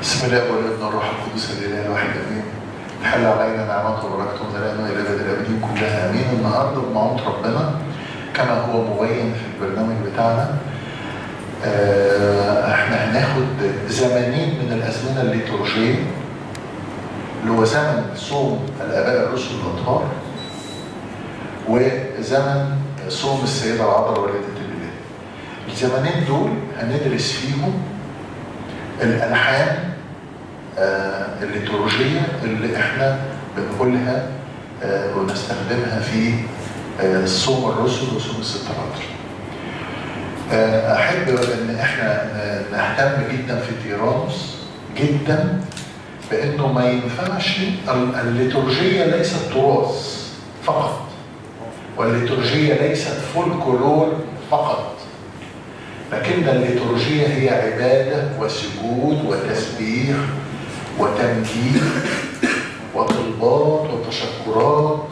بسم الله والابن والروح القدس الاله الواحد امين تحل علينا نعمته وبركته من الان والى ابد الابدين كلها امين النهارده بمعونه ربنا كما هو مبين في البرنامج بتاعنا آه، احنا هناخد زمانين من الازمنه الليتورجيه اللي هو زمن صوم الاباء الرسل الاطهار وزمن صوم السيده العذراء والده الاله الزمنين دول هندرس فيهم الالحان آه، الليتورجيه اللي احنا بنقولها آه، ونستخدمها في آه، صوم الرسل وصوم الست العذراء. آه، احب ان احنا آه، نهتم جدا في تيرانوس جدا بانه ما ينفعش ال- الليتورجيه ليست تراث فقط والليتورجيه ليست فولكلور فقط لكن الليتورجية هي عبادة وسجود وتسبيح وتمجيد وطلبات وتشكرات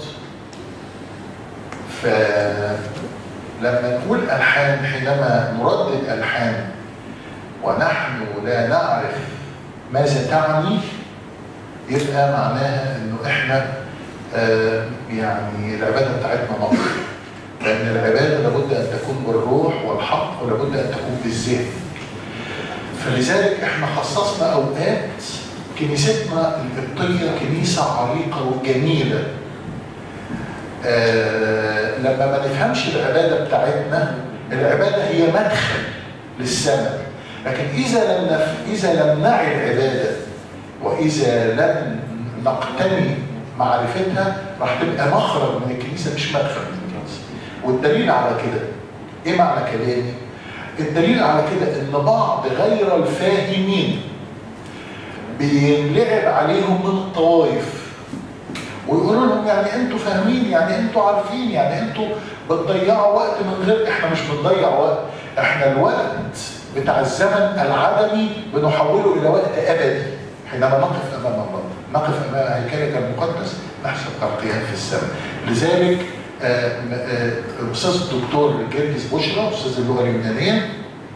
فلما نقول ألحان حينما نردد ألحان ونحن لا نعرف ماذا تعني يبقى معناها انه احنا آه، يعني العباده بتاعتنا نقص لأن العبادة لابد أن تكون بالروح والحق ولابد أن تكون بالذهن. فلذلك احنا خصصنا أوقات كنيستنا القبطية كنيسة عريقة وجميلة. آه لما ما نفهمش العبادة بتاعتنا العبادة هي مدخل للسماء. لكن إذا لم نف... إذا لم نعي العبادة وإذا لم نقتني معرفتها راح تبقى مخرج من الكنيسة مش مدخل من الكنيسة. والدليل على كده ايه معنى كلامي؟ الدليل على كده ان بعض غير الفاهمين بينلعب عليهم من الطوائف ويقولوا لهم يعني انتوا فاهمين يعني انتوا عارفين يعني انتوا بتضيعوا وقت من غير احنا مش بنضيع وقت احنا الوقت بتاع الزمن العدمي بنحوله الى وقت ابدي حينما نقف امام الله نقف امام هيكلك المقدس نحسب ترقيها في السماء لذلك آه، آه، الاستاذ الدكتور جرجس بشرى استاذ اللغه اليونانيه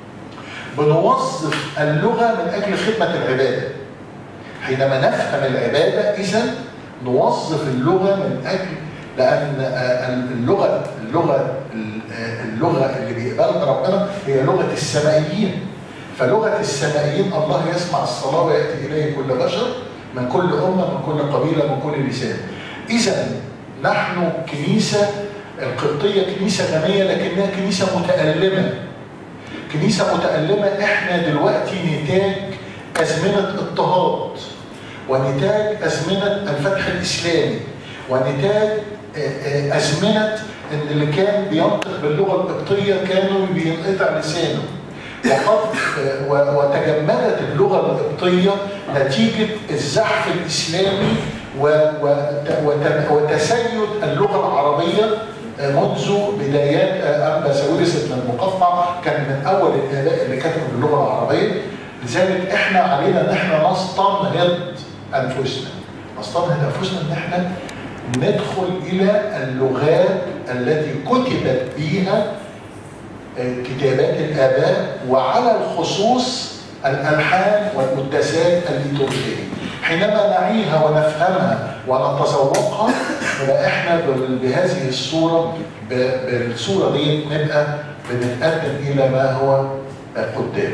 بنوظف اللغه من اجل خدمه العباده حينما نفهم العباده اذا نوظف اللغه من اجل لان آه، اللغه اللغه اللغه اللي بيقبلها ربنا هي لغه السمائيين فلغه السمائيين الله يسمع الصلاه وياتي اليه كل بشر من كل امه من كل قبيله من كل لسان اذا نحن كنيسة القبطية كنيسة غنية لكنها كنيسة متألمة كنيسة متألمة احنا دلوقتي نتاج أزمنة اضطهاد ونتاج أزمنة الفتح الإسلامي ونتاج آه، آه، أزمنة إن اللي كان بينطق باللغة القبطية كانوا بينقطع لسانه وقد آه، و- وتجمدت اللغة القبطية نتيجة الزحف الإسلامي و- وت- وت- وتسيد اللغة العربية منذ بدايات أنبا ساويرس بن المقطع كان من أول الآباء اللي كتبوا باللغة العربية لذلك إحنا علينا إن إحنا نستنهض أنفسنا نستنهض أنفسنا إن إحنا ندخل إلى اللغات التي كتبت بها كتابات الآباء وعلى الخصوص الألحان والقداسات الليتورجية حينما نعيها ونفهمها ونتذوقها يبقى احنا بال- بهذه الصورة ب- بالصورة دي نبقى بنتقدم إلى ما هو قدام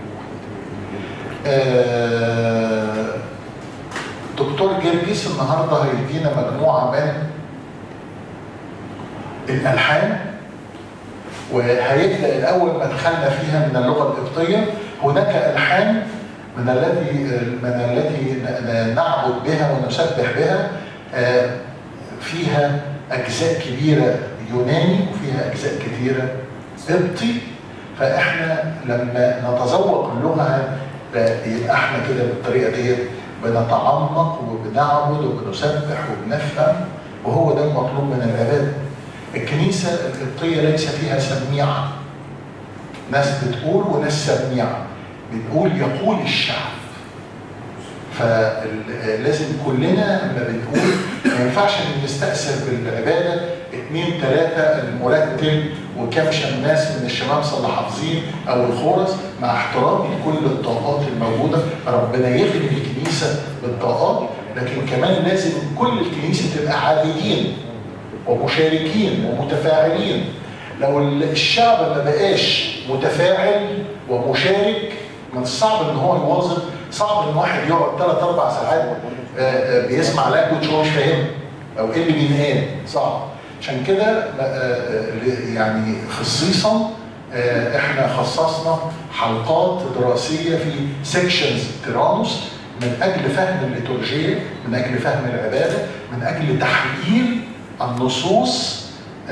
آه، دكتور جرجس النهارده هيدينا مجموعة من الألحان وهيبدا الاول ما دخلنا فيها من اللغه القبطيه هناك الحان من التي من التي ن- نعبد بها ونسبح بها آه، فيها اجزاء كبيره يوناني وفيها اجزاء كثيره قبطي فاحنا لما نتذوق اللغه يبقى احنا كده بالطريقه دي بنتعمق وبنعبد وبنسبح وبنفهم وهو ده المطلوب من العباده الكنيسة القبطية ليس فيها سميعة ناس بتقول وناس سميعة بنقول يقول الشعب فلازم كلنا لما بنقول ما ينفعش ان نستأثر بالعبادة اثنين ثلاثة المرتل وكم شماس من الشمامسة اللي حافظين أو الخورس مع احترامي لكل الطاقات الموجودة ربنا يغني الكنيسة بالطاقات لكن كمان لازم كل الكنيسة تبقى عاديين ومشاركين ومتفاعلين لو الشعب ما بقاش متفاعل ومشارك من الصعب ان هو يواظب صعب ان واحد يقعد ثلاث اربع ساعات آه، آه، بيسمع لانجوج هو مش فاهمها او ايه اللي بينقال صعب عشان كده آه، يعني خصيصا احنا خصصنا حلقات دراسيه في سيكشنز تيرانوس من اجل فهم الليتورجيه من اجل فهم العباده من اجل تحليل النصوص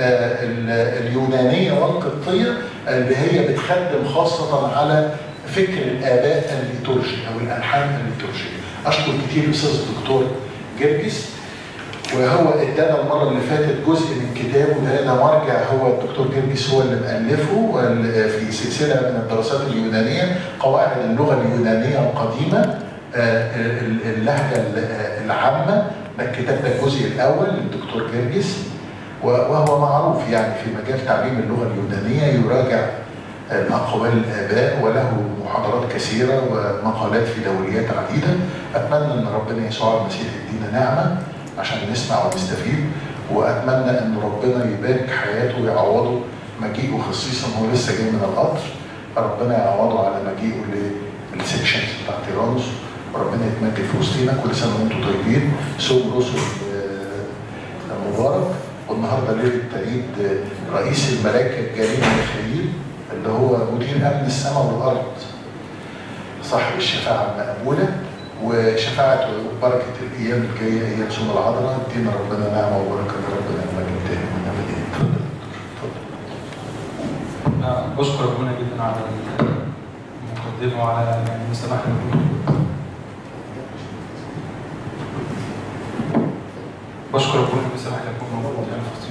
اليونانيه والقبطيه اللي هي بتخدم خاصه على فكر الاباء الليتورجي او الالحان الليتورجيه. اشكر كتير الاستاذ الدكتور جرجس وهو ادانا المره اللي فاتت جزء من كتابه ده ده مرجع هو الدكتور جرجس هو اللي مؤلفه في سلسله من الدراسات اليونانيه قواعد اللغه اليونانيه القديمه آه، اللهجه العامه ده الكتاب ده الجزء الاول للدكتور جرجس وهو معروف يعني في مجال تعليم اللغه اليونانيه يراجع أقوال الآباء وله محاضرات كثيرة ومقالات في دوريات عديدة أتمنى أن ربنا يسوع المسيح يدينا نعمة عشان نسمع ونستفيد وأتمنى أن ربنا يبارك حياته ويعوضه مجيئه خصيصا هو لسه جاي من القطر فربنا يعوضه على مجيئه للسكشنز بتاع تيرانوس وربنا يتمجد في وسطينا كل سنه وانتم طيبين صوم رسل آه، مبارك والنهارده ليله عيد رئيس الملائكه الجليل ميخائيل اللي هو مدير امن السماء والارض صاحب الشفاعه المقبوله وشفاعة وبركة الأيام الجاية أيام سنة العذراء ادينا ربنا نعمة وبركة ربنا المجد تاني من أبدين اتفضل اتفضل بشكر ربنا جدا على المقدمة وعلى يعني المسامحة بشكر ربنا بسماحة يكون موجود يعني في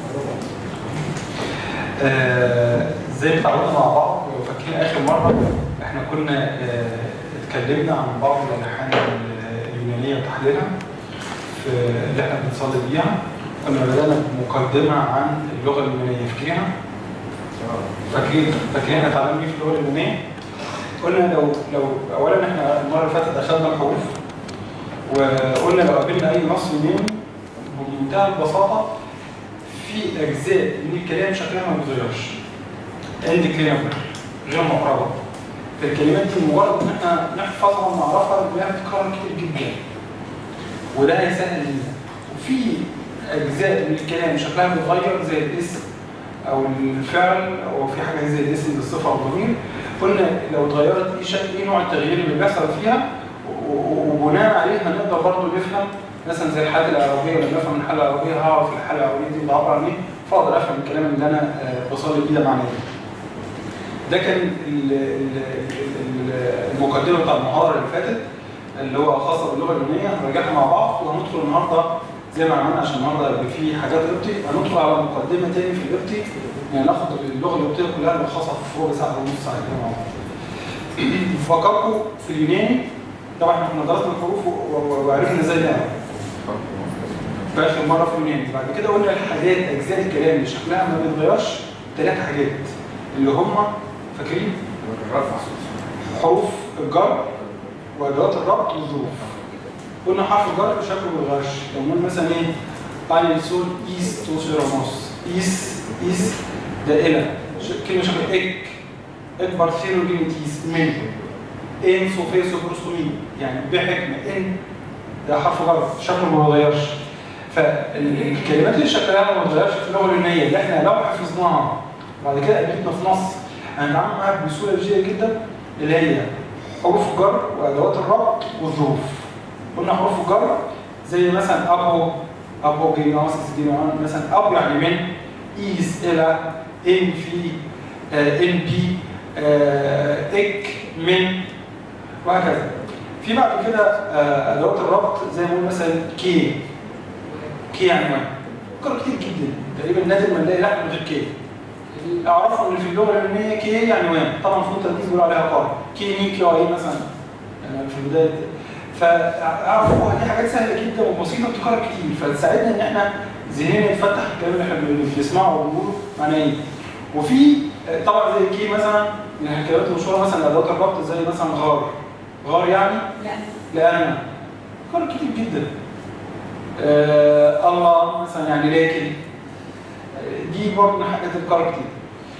آه زي ما اتعودنا مع بعض فاكرين اخر مره احنا كنا اه اتكلمنا عن بعض الالحان اليونانيه وتحليلها في اللي احنا بنصلي بيها كنا بدانا بمقدمه عن اللغه اليونانيه فاكرينها؟ فاكرين فاكرين احنا اتعلمنا ايه في اللغه اليونانيه؟ قلنا لو لو اولا احنا المره اللي فاتت اخذنا الحروف وقلنا لو قابلنا اي نص يوناني بمنتهى البساطه في اجزاء من الكلام شكلها ما بيتغيرش عند كلمه غير مقربه الكلمات دي مجرد ان احنا نحفظها ونعرفها بنلاقيها بتتكرر كتير جدا وده هيسهل لنا وفي اجزاء من الكلام شكلها بيتغير زي الاسم او الفعل او في حاجه زي الاسم بالصفه او الضمير قلنا لو اتغيرت ايه شكل ايه نوع التغيير اللي بيحصل فيها وبناء عليه هنقدر برضه نفهم مثلا زي الحاله العربيه لما افهم الحاله العربيه هعرف الحاله العربيه دي بتعبر عن ايه فاقدر افهم الكلام اللي انا بصلي بيه ده معناه ايه ده كان المقدمه بتاع المحاضره اللي فاتت اللي هو خاصه باللغه اليونانيه هنراجعها مع بعض وهندخل النهارده زي ما عملنا عشان النهارده يبقى في حاجات قبطي هندخل على مقدمه تاني في القبطي يعني ناخد اللغه القبطيه كلها نلخصها في ربع ساعه او نص ساعه كده مع بعض. بفكركم في اليوناني طبعا احنا كنا درسنا الحروف وعرفنا ازاي نعمل. في اخر مره في اليوناني بعد كده قلنا الحاجات اجزاء الكلام اللي شكلها ما بيتغيرش ثلاث حاجات اللي هم فاكرين؟ حروف الجر وادوات الربط والظروف. قلنا حرف الجر شكله ما بيتغيرش، لو نقول مثلا ايه؟ باين سول ايس توسيراموس ايس ايس دائرة كلمة شكل اك اكبر ثيرو ايس من ان سوفيسو بروستومين يعني بحكمة ان ده حرف جر شكله ما بيتغيرش. فالكلمات اللي شكلها ما بتتغيرش في اللغه اليونانيه اللي احنا لو حفظناها بعد كده قابلتنا في نص هنتعامل معاها بسهوله جيده جدا اللي هي حروف الجر وادوات الربط والظروف. قلنا حروف الجر زي مثلا ابو ابو جينوس جينوان مثلا ابو يعني من ايز الى ان في آه ان بي آه اك من وهكذا. في بعد كده آه ادوات الربط زي ما مثلا كي كي عنوان فكر كتير جدا تقريبا نادر ما نلاقي لحن من غير كي اعرفوا ان في اللغه اليونانيه كي هي عنوان طبعا في التركيز بيقولوا عليها قاعده كي مي كي اي مثلا يعني في البدايه فاعرفوا دي حاجات سهله جدا وبسيطه بتتكرر كتير فتساعدنا ان احنا ذهننا يتفتح الكلام اللي احنا بنسمعه وبنقوله معناه ايه وفي آه، طبعا زي كي مثلا من الحكايات المشهوره مثلا ادوات الربط زي مثلا غار غار يعني لا لأن كان كتير جدا آه الله مثلا يعني لكن آه، دي برضه من حاجات الكار كتير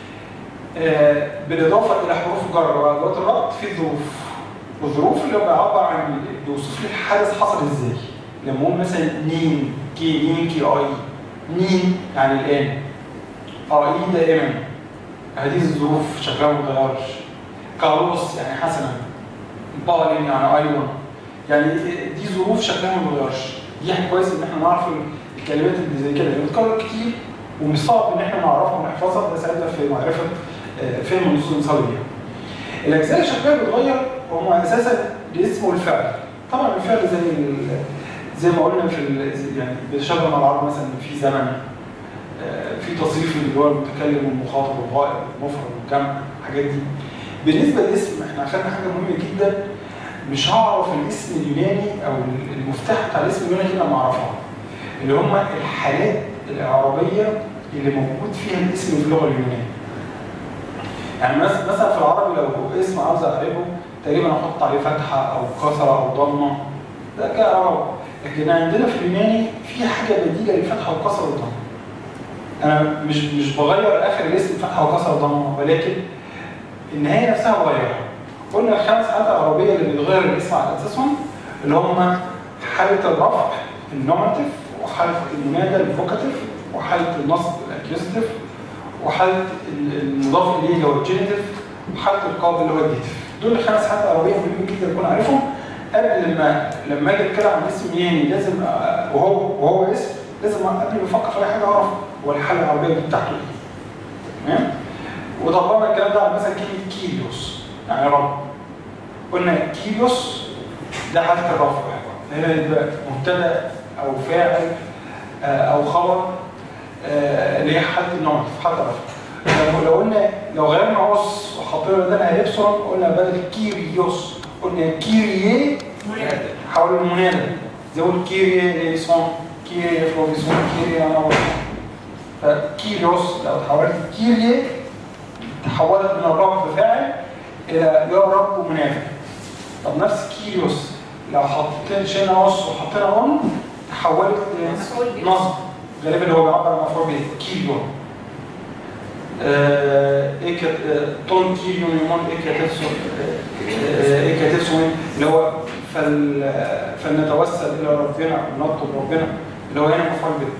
آه بالإضافة إلى حروف الجر وأدوات الربط في الظروف والظروف اللي بيعبر عن بيوصف لي الحدث حصل إزاي لما أقول مثلا نين كي نين كي أي نين يعني الآن أي دائما هذه الظروف شكلها ما بيتغيرش كاروس يعني حسنا بالين يعني ايوه يعني دي ظروف شكلها ما بيتغيرش دي حاجه كويس ان احنا نعرف الكلمات اللي زي كده اللي بتتكرر كتير ومش صعب ان احنا نعرفها ونحفظها ده ساعدنا في معرفه آه، فهم النصوص المثاليه. الاجزاء اللي شكلها بيتغير هم اساسا الاسم والفعل. طبعا الفعل زي ال- زي ما قلنا في ال- يعني بيتشابه مع العرب مثلا إن في زمن آه، في تصريف اللي هو المتكلم والمخاطب والغائب والمفرد والجمع الحاجات دي. بالنسبه للاسم احنا اخذنا حاجه مهمه جدا مش هعرف الاسم اليوناني او المفتاح بتاع الاسم اليوناني الا لما اعرفها اللي هم الحالات الاعرابيه اللي موجود فيها الاسم في اللغه اليونانيه يعني مس- مثلا في العربي لو اسم عاوز اقلبه تقريبا احط عليه فتحه او كسره او ضمه ده كاعراب لكن عندنا في اليوناني في حاجه بديله للفتحه والكسره والضمه انا مش مش بغير اخر الاسم فتحه وكسره وضمه ولكن النهايه نفسها بغيرها قلنا الخمس حالات العربيه اللي بيتغير الاسم على اساسهم اللي هم حاله الرفع النوماتيف وحاله المنادى الفوكاتيف وحاله النصب الاكيوزيتيف وحاله ال- المضاف اليه اللي هو الجينيتيف وحاله القابل اللي هو الديتيف دول الخمس حالات عربيه مهمين جدا نكون عارفهم قبل ما لما اجي اتكلم عن اسم ياني لازم أ- وهو وهو اسم لازم قبل ما افكر في اي حاجه اعرف هو الحاله العربيه دي بتاعته ايه تمام وطبقنا الكلام ده على مثلا كلمه كيليوس يعني رب قلنا كيليوس ده حاله الرفع هنا يبقى مبتدا او فاعل آه، او خبر آه، اللي هي حاله النوع في حاله الرفع لو- لو قلنا لو غيرنا اس وحطينا بدلها ابسلون قلنا بدل كيريوس قلنا كيريي حول المنادى زي ما قلت كيريي ليسون كيريي فلوفيسون كيريي انا فكيريوس لو تحولت كيريي تحولت من الرب فاعل الى يا رب منافع طب نفس كيريوس لو حطيت شينا اس وحطينا اون تحولت مفعول به. لنصب غالبا اللي هو بيعبر عن مفعول به كيريون آه، ايه كت- آه، تون كيريون يمون ايه كاتبسون آه، ايه كاتبسون اللي هو فل آه، فلنتوسل الى ربنا ونطلب ربنا اللي هو هنا مفعول به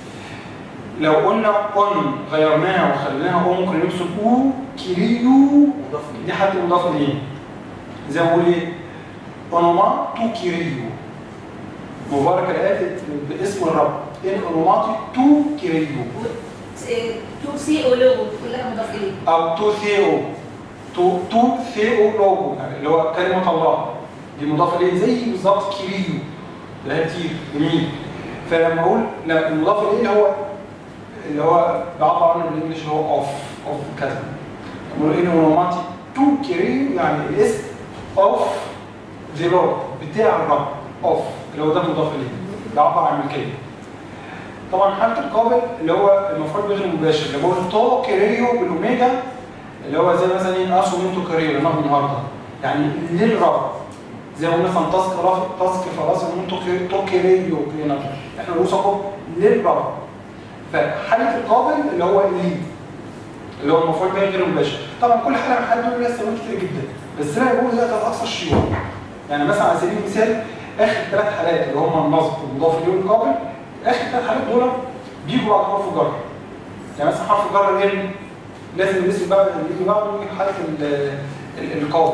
لو قلنا اون غيرناها وخليناها او ممكن نمسك او كيريو مضاف دي حد مضاف اليه زي ما بقول ايه اونوما تو كيريو مبارك الآتي باسم الرب ان اونوماتي تو كيريو تو سي او لوجو كلها مضاف اليه او تو ثيو تو تو ثيو لوجو يعني اللي هو كلمه الله دي مضاف اليه زي بالظبط كيريو اللي هي كتير جميل فلما اقول لا المضاف اليه اللي هو اللي هو بعبر عنه بالانجلش اللي هو اوف اوف كذا بقول ان اونوماتي تو كيريو يعني الاسم اوف ذا لورد بتاع الرب اوف اللي هو ده مضاف اليه بيعبر عن الملكيه طبعا حاله القابل اللي هو المفعول به غير المباشر اللي بقول تو كيريو بالاوميجا اللي هو زي مثلا ايه اسو منتو كيريو اللي ناخد النهارده يعني للرب زي ما قلنا مثلا تاسك رف تاسك فراس منتو كي- تو كيريو كينا احنا بنقول صفه للرب فحاله القابل اللي هو ليه اللي هو المفعول به غير المباشر طبعا كل حاله من الحالات دول ليها استخدامات كتير جدا بس انا بقول ده ده الاكثر شيوعا يعني مثلا على سبيل المثال اخر ثلاث حالات اللي هم النصب والمضاف اليه والقابل اخر ثلاث حالات دول بيجوا بعد حرف الجر يعني مثلا حرف الجر ان لازم الاسم بعد اللي يجي بعده يجي حاله ال- ال- القابل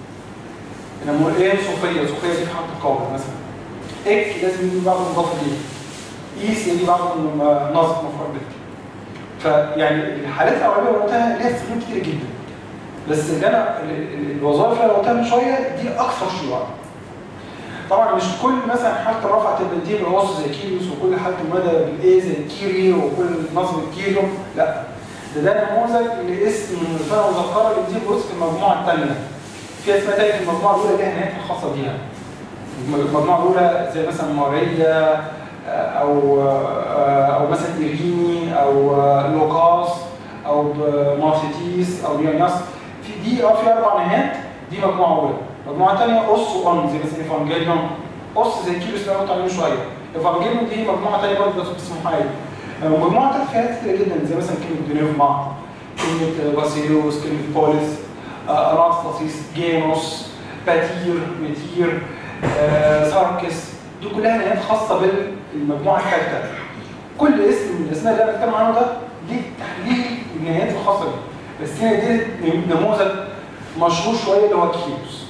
لما نقول ايه صوفيا صوفيا دي في حاله القابل مثلا اك لازم يجي بعده مضاف اليه ايس يجي بعده م- نصب مفعول به فيعني الحالات العربيه اللي قلتها ليها استخدام كتير جدا بس اللي انا ال- ال- الوظائف اللي انا قلتها من شويه دي اكثر شيوعا طبعا مش كل مثلا حاله الرفع تبقى دي بالوصف زي كيريوس وكل حاله المدى بالايه زي كيري وكل نصب الكيلو لا ده ده نموذج لاسم من الفئه المذكره اللي بتجيب وسط المجموعه الثانيه في اسماء تانية في المجموعه الاولى ليها نهايتها الخاصه بيها المجموعه الاولى زي مثلا ماريا او او مثلا ايريني او لوكاس او مارثيتيس او ديونياس في دي اه في اربع نهايات دي مجموعه اولى مجموعه ثانيه اوس وان زي مثلا ايفانجيليون اوس زي كيلوس اللي انا قلت عليه من شويه ايفانجيليون دي مجموعه ثانيه برضه بس اسمها حاجه مجموعه ثالثه فيها حاجات كتير جدا زي مثلا كلمه دونيفما كلمه باسيليوس كلمه بوليس اناستاسيس جينوس باتير ميتير آه، ساركس دي كلها نهايات خاصه بالمجموعه الثالثه كل اسم من الاسماء اللي انا بتكلم عنه ده ليه تحليل النهايات الخاصه بيه بس هنا دي نموذج مشهور شويه اللي هو كيوس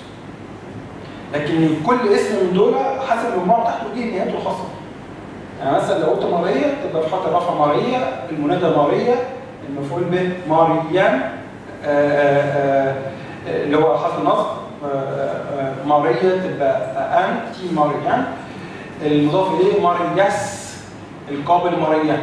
لكن كل اسم من دول حسب المجموعه بتاعته دي نهايته الخاصه يعني مثلا لو قلت ماريا تبقى في حرف الرفع ماريا المنادى ماريا المفعول به ماريان آه، آه، آه، اللي هو حرف النصب آه، آه، ماريا تبقى انتي ماريان المضاف اليه مارياس القابل ماريان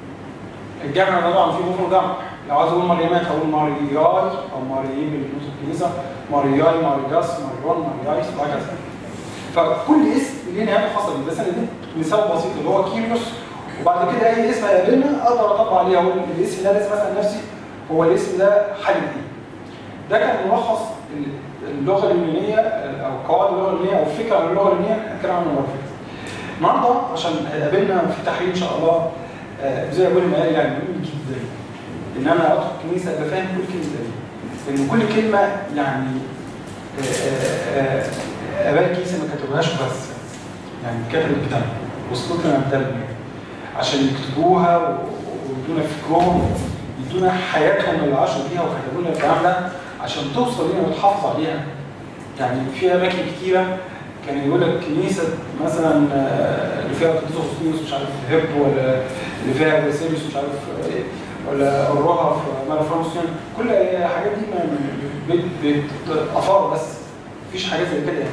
الجمع طبعا فيه مفرد جمع لو عايز اقول مريمات هقول مارياي او ماريين بالنص الكنيسه مارياي مارياس ماريون ماريايس وهكذا فكل اسم ليه نهايه خاصه بيه بس انا اديت مثال بسيط اللي هو كيريوس وبعد كده اي اسم هيقابلنا اقدر اطبق عليه اقول الاسم ده لازم اسال نفسي هو الاسم ده حل ايه؟ ده كان ملخص اللغه اليونانيه او قواعد اللغه اليونانيه او الفكره عن اللغه اليونانيه هنتكلم عنه المره اللي فاتت. النهارده عشان هيقابلنا في تحليل ان شاء الله آه، زي ما بقول ما قال يعني مهم جدا ان انا ادخل الكنيسه ابقى فاهم كل كلمه ايه. لان كل كلمه يعني آه، آه، آه، اباء الكنيسه ما كتبوهاش بس يعني كتبت كتاب وصلت لنا بدل عشان يكتبوها و- ويدونا فكرهم يدونا حياتهم اللي عاشوا فيها وكتبوا لنا الكلام ده عشان توصل لنا وتحافظ عليها يعني في اماكن كتيره كان يقول لك كنيسه مثلا آه، اللي فيها قديس اغسطينوس مش عارف هب ولا اللي فيها باسيليوس مش عارف ايه ولا الروها في مارفرانسيون كل الحاجات دي ما بت- بت- افار بس مفيش حاجات زي كده يعني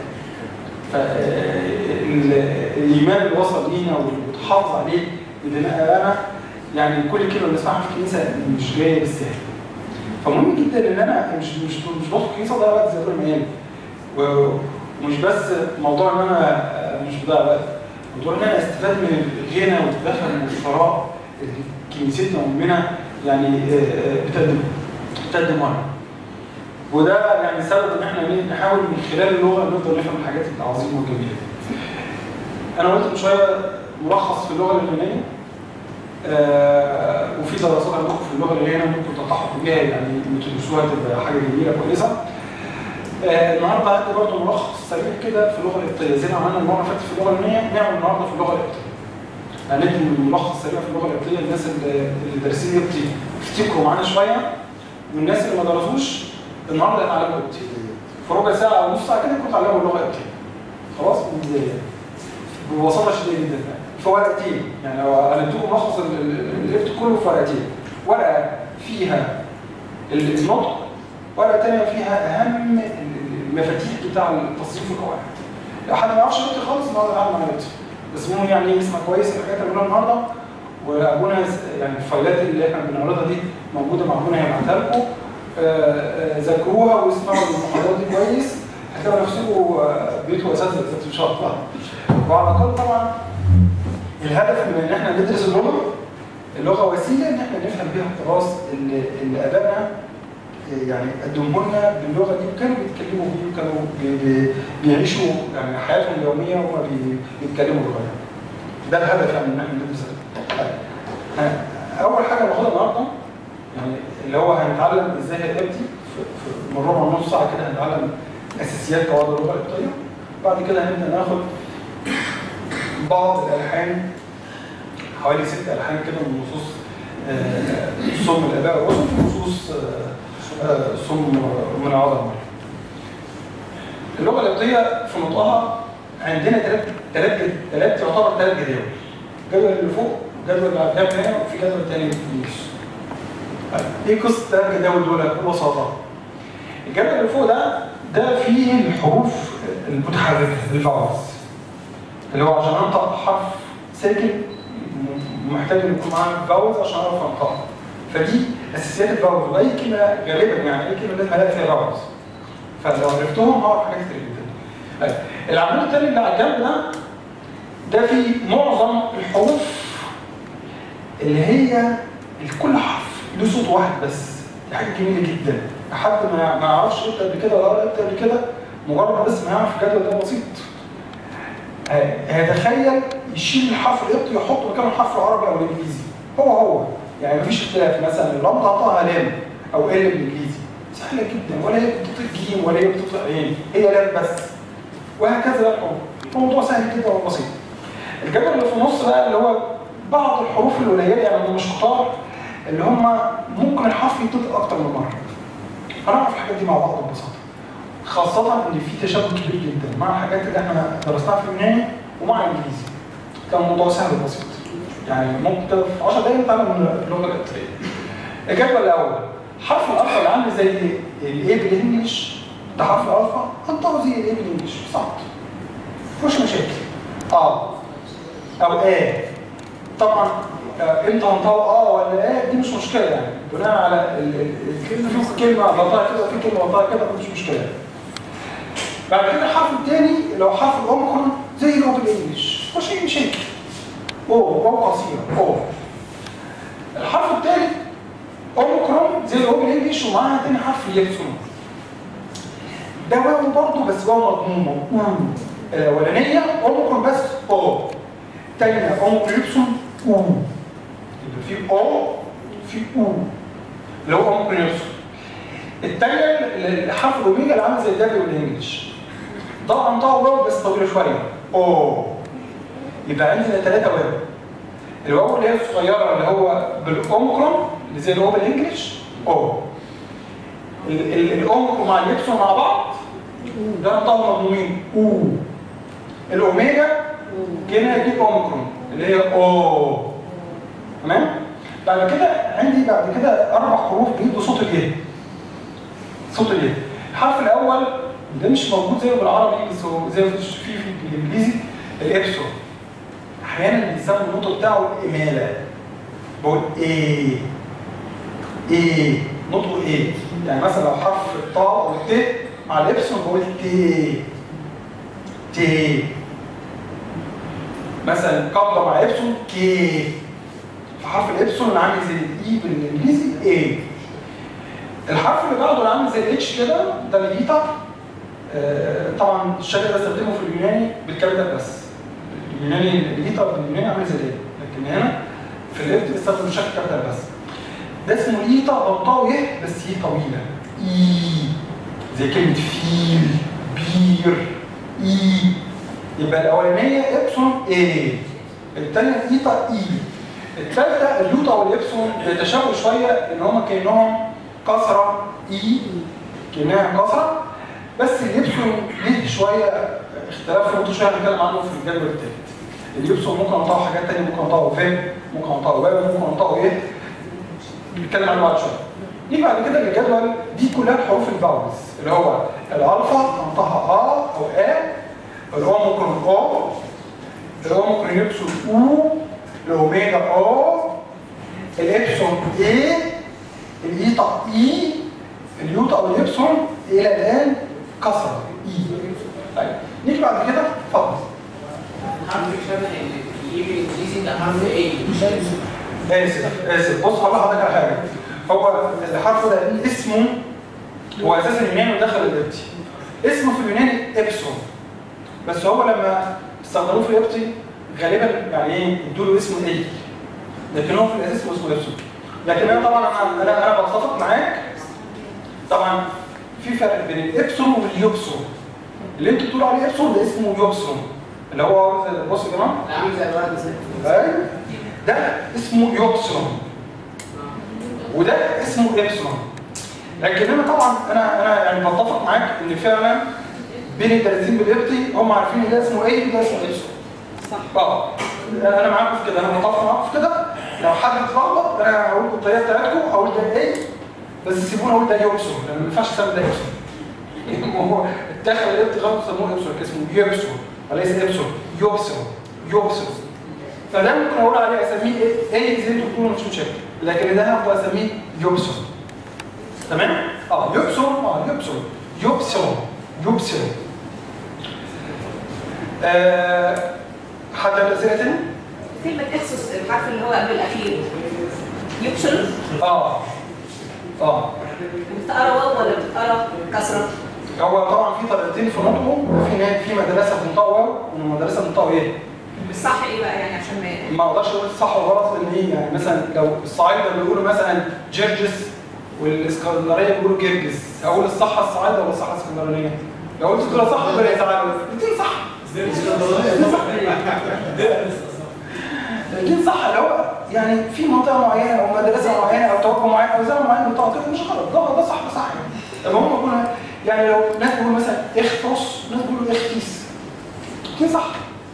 فالايمان اللي وصل لينا وتحافظ عليه بدماء يعني كل كلمه بنسمعها في الكنيسه مش جايه بالسهل فمهم جدا ان انا مش مش مش بدخل الكنيسه اضيع وقت زي كل ما قال و- ومش بس موضوع ان انا مش بضيع وقت موضوع ان انا استفاد من الغنى والدخل والثراء اللي كنيستنا وامنا يعني آه، آه، بتقدم بتقدمها لنا. وده يعني سبب ان احنا ليه نحاول من خلال اللغه نقدر نفهم الحاجات العظيمه والجميله دي. انا قلت من شويه ملخص في اللغه اليونانيه آه وفي دراسات عندكم في اللغه اليونانيه ممكن تلتحقوا بيها يعني تدرسوها تبقى حاجه جميله كويسه. آه النهارده عندي برضه ملخص سريع كده في اللغه القبطيه زي ما عملنا المره اللي فاتت في اللغه اليونانيه نعمل النهارده في اللغه القبطيه. هندي ملخص سريع في اللغه القبطيه الناس اللي اللي دارسين قبطي يفتكروا معانا شويه والناس اللي ما درسوش النهارده هيتعلموا قبطي. في ربع ساعه او نص ساعه كده يكونوا اتعلموا اللغه القبطيه. خلاص من البدايه. ببساطه شديده جدا في ورقتين يعني لو هنديكم ملخص ال- ال- القبط كله في ورقتين. ورقه فيها ال- النطق ورقه ثانيه فيها اهم المفاتيح بتاع التصريف والقواعد. لو حد ما يعرفش يقرا خالص النهارده قاعد معانا يقرا. بس المهم يعني يسمع كويس الحاجات اللي بنقولها النهارده وابونا س- يعني الفايلات اللي احنا بنعرضها دي موجوده مع ابونا هيبعتها لكم آه، آه، ذاكروها واسمعوا المحاضرات دي كويس هتلاقوا نفسكم آه، بقيتوا اساتذه ان شاء الله. وعلى الاقل طبعا الهدف من ان احنا ندرس اللغه اللغه وسيله ان احنا نفهم بيها التراث اللي, اللي ابائنا يعني قدموه لنا باللغه دي وكانوا بيتكلموا بيه وكانوا بي بي بيعيشوا يعني حياتهم اليوميه وهم بي بيتكلموا اللغه يعني. ده الهدف يعني ان احنا ندرس طيب. ها، اول حاجه ناخدها النهارده يعني اللي هو هنتعلم ازاي القبطي في, في من ربع نص ساعه كده هنتعلم اساسيات قواعد اللغه القبطيه بعد كده هنبدا ناخد بعض الالحان حوالي ست الحان كده من نصوص آه، صم الاباء والرسل ونصوص آه، آه، صم من عظم اللغه القبطيه في نطقها عندنا ثلاث ثلاث ثلاث يعتبر ثلاث جداول الجدول اللي فوق الجدول اللي على الجنب هنا وفي جدول ثاني في النص طيب، ايه قصه الثلاث جداول دول ببساطه الجدول اللي فوق ده ده فيه الحروف المتحركه الفاولز اللي هو عشان انطق حرف ساكن محتاج ان يكون معاه فاولز عشان اعرف انطقه فدي اساسيات الفاولز واي كلمه غالبا يعني اي كلمه لازم الاقي فيها فاولز فلو عرفتهم هعرف حاجات كتير جدا طيب، العمود الثاني اللي على الجنب ده ده في معظم الحروف اللي هي كل حرف له صوت واحد بس دي حاجه جميله جدا حد ما ما يعرفش قلت قبل كده ولا قلت قبل كده مجرد بس ما يعرف الجدول ده بسيط ه- هيتخيل يشيل الحرف القبطي ويحط مكانه الحرف العربي او الانجليزي هو هو يعني مفيش اختلاف مثلا اللام تعطيها لام او ال بالانجليزي سهله جدا ولا هي بتطلق جيم ولا هي بتطلق عين هي لام بس وهكذا بقى الحروف الموضوع سهل جدا وبسيط الجدول اللي في النص بقى اللي هو بعض الحروف القليله يعني هم مش كتار اللي هم ممكن الحرف يتنطق اكتر من مره هنعرف الحاجات دي مع بعض ببساطه خاصة إن في تشابه كبير جدا مع الحاجات اللي احنا درسناها في اليوناني ومع الإنجليزي. كان الموضوع سهل وبسيط. يعني ممكن كده في 10 دقايق نتعلم من اللغة الإيطالية. الجدول الأول حرف الألفا اللي عامل زي الإيه بالإنجلش ده حرف الألفا أنطقه زي الإيه بالإنجلش صعب. مفيهوش مشاكل. آه أو آه طبعا آه، امتى هنطوق اه ولا ايه دي مش مشكله يعني بناء على ال- ال- الكلمه في كلمه غلطها كده وفي كلمه غلطها كده مش مشكله بعد كده الحرف الثاني اللي هو حرف الاوميكرون زي اللي هو بالانجلش مش اي مشاكل او او قصيره او الحرف الثالث اوميكرون زي اللي هو بالانجلش ومعاها تاني حرف اليابسون ده واو برضه بس واو مضمومه أوم. الاولانيه اوميكرون بس او الثانيه اوميكرون يبسون او يبقى في او في او اللي هو اوميكرون يبسون الثانيه ال- الحرف الاوميجا اللي عامل زي الدبليو بالانجلش ده انطقه واو بس طويله شويه او يبقى عندنا ثلاثه واو الواو اللي هي الصغيره اللي هو بالاوميكرون اللي زي اللي هو بالانجلش او ال- ال- الاوميكرون مع اليبسون مع بعض ده انطقهم مضمومين او الاوميجا كده دي اوميكرون اللي هي او تمام بعد كده عندي بعد كده اربع حروف بيدوا صوت الايه صوت الايه الحرف الاول ده مش موجود زيه بالعربي بس هو زي في في في بالانجليزي الابسون احيانا بيسموا النطق بتاعه الاماله بقول ايه ايه نطقه ايه يعني مثلا لو حرف الطاء او الت مع الابسون بقول تي تي مثلا قبضه مع ابسون كي فحرف الابسون اللي عامل زي الاي بالانجليزي ايه الحرف اللي بعده اللي عامل زي الاتش كده ده البيتا آه، طبعا الشكل ده استخدمه في اليوناني بالكابيتال بس اليوناني البيتا باليوناني عامل زي الايه لكن هنا في الابت بيستخدم الشكل كابيتال بس ده اسمه ايتا بنطقه يه بس يه طويله اي زي كلمه فيل بير اي يبقى الاولانيه ابسون ايه الثانيه ايتا اي الثالثه اليوتا والابسون بيتشابهوا شويه ان هم كانهم كسره اي كانها كسره بس اليبسون ليه شويه اختلاف في نقطه شويه هنتكلم عنه في الجدول الثالث اليبسون ممكن انطقه حاجات ثانيه ممكن انطقه فين ممكن انطقه باب ممكن انطقه ايه نتكلم عنه بعد شويه نيجي بعد كده للجدول دي كلها حروف الفاولز اللي هو الالفا انطقها ا او ا الاو ممكن او الاو ممكن يبسون او الاوميجا او الابسون اي الايتا اي اليوتا او الابسون الى الان كسر اي طيب نيجي بعد كده اتفضل حرف شبه الاي بالانجليزي ده حرف ايه مش اسف اسف بص هقول لحضرتك على حاجه هو الحرف ده اسمه هو اساسا يوناني ودخل القبطي اسمه في اليوناني ابسون بس هو لما استخدموه في القبطي غالبا يعني ايه ادوا له اسمه ايه لكن هو في الاساس اسمه اسمه ابسون لكن انا طبعا انا انا, أنا بتفق معاك طبعا في فرق بين الابسون واليوبسون اللي انتوا بتقولوا عليه ابسون ده اسمه يوبسون اللي هو بصوا يا جماعه عامل زي الورد زي ايوه ده اسمه يوبسون وده اسمه ابسلون لكن انا طبعا انا انا يعني بتفق معاك ان فعلا بين الدارسين بالقبطي هم عارفين ان ده اسمه ايه وده اسمه ابسلون صح اه انا معاكم في كده انا متفق معاكم في كده لو حد اتلخبط انا هقول لكم الطريقه بتاعتكم هقول ده ايه بس سيبوني اقول ده يوبسون لان ما ينفعش اسمي ده ابسلون هو اتخذ القبطي غلط سموه ابسلون كان اسمه يوبسون وليس ابسلون يوبسون يوبسون فده ممكن اقول عليه اسميه ايه ايه زي انتوا بتقولوا مش مشاكل لكن ده هبقى اسميه يوبسون تمام اه يوبسون اه يوبسون يوبسون يوبسون آه حد عنده اسئله تاني؟ كلمة اكسس الحرف اللي هو قبل الأخير يبشر اه اه بتقرا واو ولا بتقرا كسرة؟ هو طبعا في طريقتين في نطقه في نا- في مدرسه بنطقه واو ومدرسه بنطقه ايه؟ بالصح ايه بقى يعني عشان ما ما اقدرش اقول صح وغلط لان ايه يعني مثلا لو الصعايده بيقولوا مثلا جرجس والاسكندريه بيقولوا جرجس هقول الصح الصعايده ولا الصح الاسكندرانيه؟ لو قلت كده صح يبقى يزعلوا الاثنين صح الاثنين صح اللي هو يعني في منطقه معينه او مدرسه معينه او توجه معين او زمن معين من توقيت مش غلط ده ده صح ده صح يعني طب هم بيقولوا يعني لو ناس بيقولوا مثلا اخفص ناس بيقولوا اختيس الاثنين صح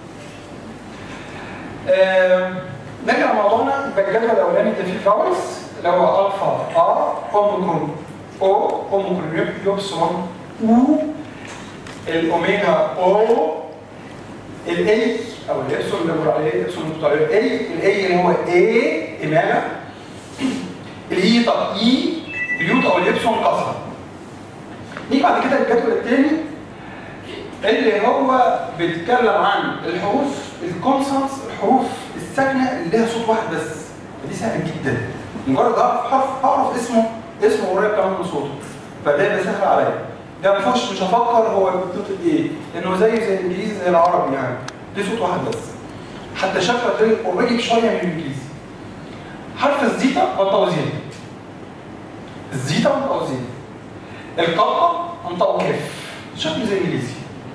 آم، نرجع لموضوعنا يبقى الجدول الاولاني ده فيه فاولز اللي هو الفا ا اوميكرون او اوميكرون يبصرون او الاوميجا او الاي او الابسون اللي بنقول عليه الابسون اللي بنقول عليه الاي الاي اللي هو اي امامه الاي طب اي اليوت او الابسون كسره نيجي بعد كده الجدول الثاني اللي هو بيتكلم عن الحروف الكونسونس الحروف الساكنه اللي لها صوت واحد بس ودي سهله جدا مجرد اعرف حرف اعرف اسمه اسمه قريب كمان من صوته فده يبقى سهل عليا ده ما فيهوش مش هفكر هو بيتنطق ايه لانه زيه زي الانجليزي زي العربي يعني ليه صوت واحد بس حتى شكله تلاقي قريب شويه من الانجليزي حرف الزيتا انطقه زين الزيتا انطقه زين القطه انطقه كاف شكله زي الانجليزي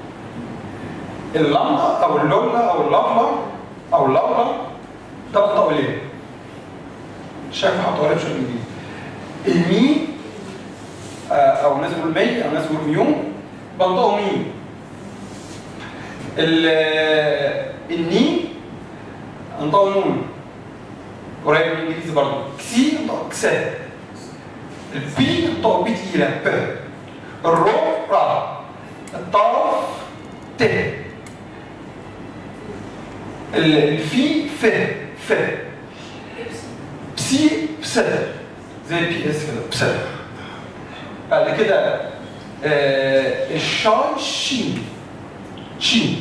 اللمضة أو اللولة أو اللفلة أو اللفلة ده بنطقه ليه؟ شايف حطوا عليه بشكل جديد المي آه، أو ناس بيقولوا مي أو ناس بيقولوا ميو بنطقه مي ال- آه، الني انطقه نون قريب من الانجليزي برضه كسي انطقه كسا البي انطقه بي تقيلة ب الرو را الطرف ت ال- الفي ف ف بسي بس زي البي اس كده بس بعد كده آه الشاي شين شين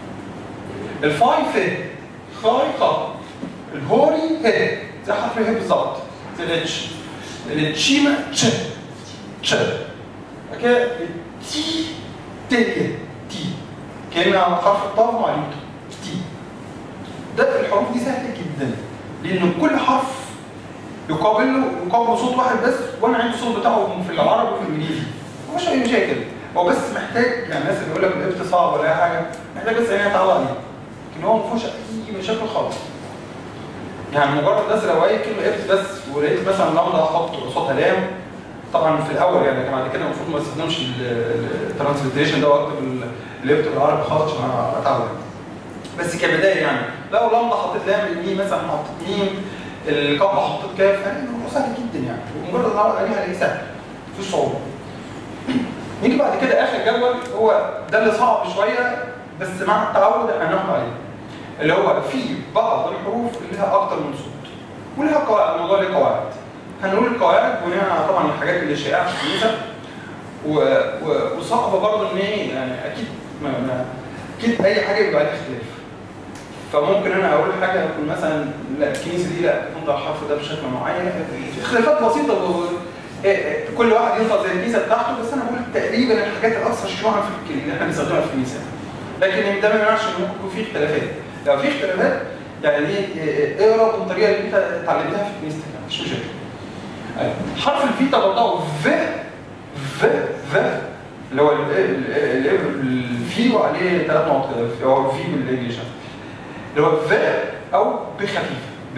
الفاي ف خاي خا الهوري ه زي حرف ه بالظبط زي الاتش التشيما تش تش بعد كده التي تي تي كأن حرف الطاء مع اليوت تي ده الحروف دي سهله جدا لان كل حرف يقابله يقابله صوت واحد بس وانا عندي الصوت بتاعه في العربي وفي الانجليزي مش اي مشاكل هو بس محتاج يعني الناس اللي يقول لك الابت صعب ولا اي حاجه محتاج بس ان هي تعود عليه لكن هو ما فيهوش اي مشاكل خالص يعني مجرد بس لو اي كلمه ابت بس ولقيت مثلا لمضه احط قصادها لام طبعا في الاول يعني لكن بعد كده المفروض ما استخدمش الترانسليتريشن ده واكتب ال- الابت بالعربي خالص عشان اتعود بس كبدايه يعني لو لمضه حطيت لام الميم مثلا حطيت ميم الكب حطيت كاف يعني الموضوع سهل جدا يعني ومجرد اتعود عليها الاقيه سهل مفيش صعوبه نيجي بعد كده اخر جدول هو ده اللي صعب شويه بس مع التعود احنا هناخد عليه اللي هو في بعض الحروف اللي لها اكتر من صوت ولها قواعد الموضوع ليه قواعد هنقول القواعد بناء على طبعا الحاجات اللي شائعه في الكنيسه و... و... وصعبه برضه ان ايه يعني اكيد ما... ما... اكيد اي حاجه بيبقى عليها اختلاف فممكن انا اقول حاجه يكون مثلا لا الكنيسه دي لا تنطق الحرف ده بشكل معين اختلافات بسيطه و... إيه- إيه، كل واحد ينطق زي الكنيسه بتاعته بس انا بقول تقريبا الحاجات الاكثر شيوعا في الكنيسه اللي احنا بنستخدمها في الكنيسه لكن ده ما يمنعش ان ممكن يكون في اختلافات لو في اختلافات يعني دي إيه- إيه، اقرا بالطريقه اللي انت اتعلمتها في كنيستك يعني مفيش مشاكل أيوة. حرف الفي تبقى ف ف ف اللي هو ال- ال- ال- ال- الفي وعليه ثلاث نقط كده هو في بالانجلش اللي هو ف او بخفيف ب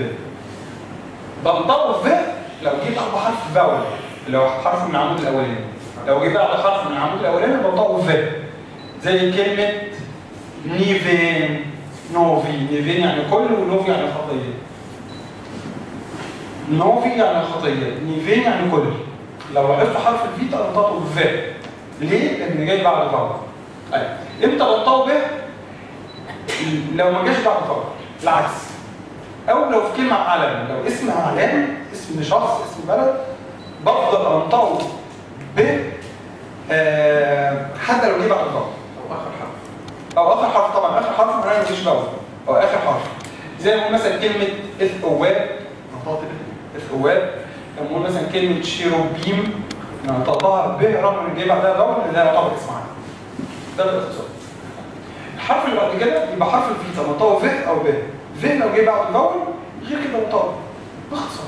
بنطقه ف لو جيت على حرف فاول اللي هو حرف من العمود الاولاني لو جيت على حرف من العمود الاولاني بنطقه ف زي كلمه نيفين نوفي نيفين يعني كل ونوفي يعني خطيه نوفي يعني خطيه نيفين يعني كل لو لاحظت حرف الفي تنطقه ف ليه؟ لان جاي بعد فاول ايوه امتى بنطقه ب لو ما جاش بعد فاول العكس او لو في كلمه علم لو اسم علام اسم شخص اسم بلد بفضل انطقه ب آه حتى لو جه بعد فاول او اخر حرف او اخر حرف طبعا اخر حرف معناه ما فيش فاول او اخر حرف زي ما نقول مثلا كلمه اثواب نطقت كده اثواب لما نقول مثلا كلمه شيروبيم نطقها ب رغم ان جاي بعدها ضمن اللي هي يعتبر اسم عام ده باختصار الحرف اللي بعد كده يبقى حرف الفيتا نطقه ف او ب ف لو جه بعد فاول غير كده نطقه باختصار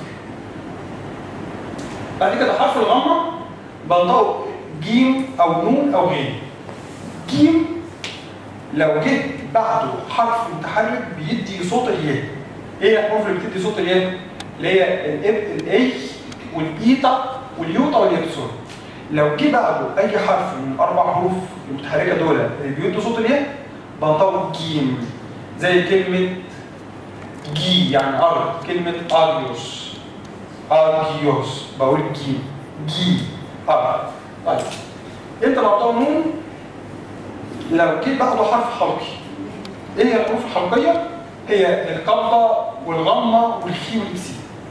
بعد كده حرف الغمه بنطقه جيم او نون او غين جيم لو جه بعده حرف متحرك بيدي صوت الياء ايه الحروف اللي بتدي صوت الياء اللي هي الاب الاي والايتا واليوتا واليابسون لو جه بعده اي حرف من الاربع حروف المتحركه دول اللي بيدوا صوت الياء بنطقه جيم زي كلمه جي يعني ارض كلمه اجيوس اجيوس بقول جيم جي ارض طيب انت لو بتقول نون لو جيت بعده حرف حلقي ايه هي الحروف الحلقيه هي القبضه والغمه والخي والسي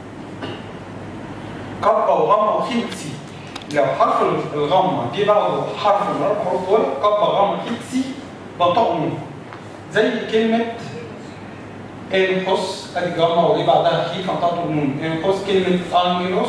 قبضه وغمه وخي والسي لو حرف الغمه جه بعده حرف من الاربع حروف دول قبضه غمه خي سي بنطقه نون زي كلمه انقص ادي غمه وجه بعدها خي فنطقته نون انقص كلمه انجلوس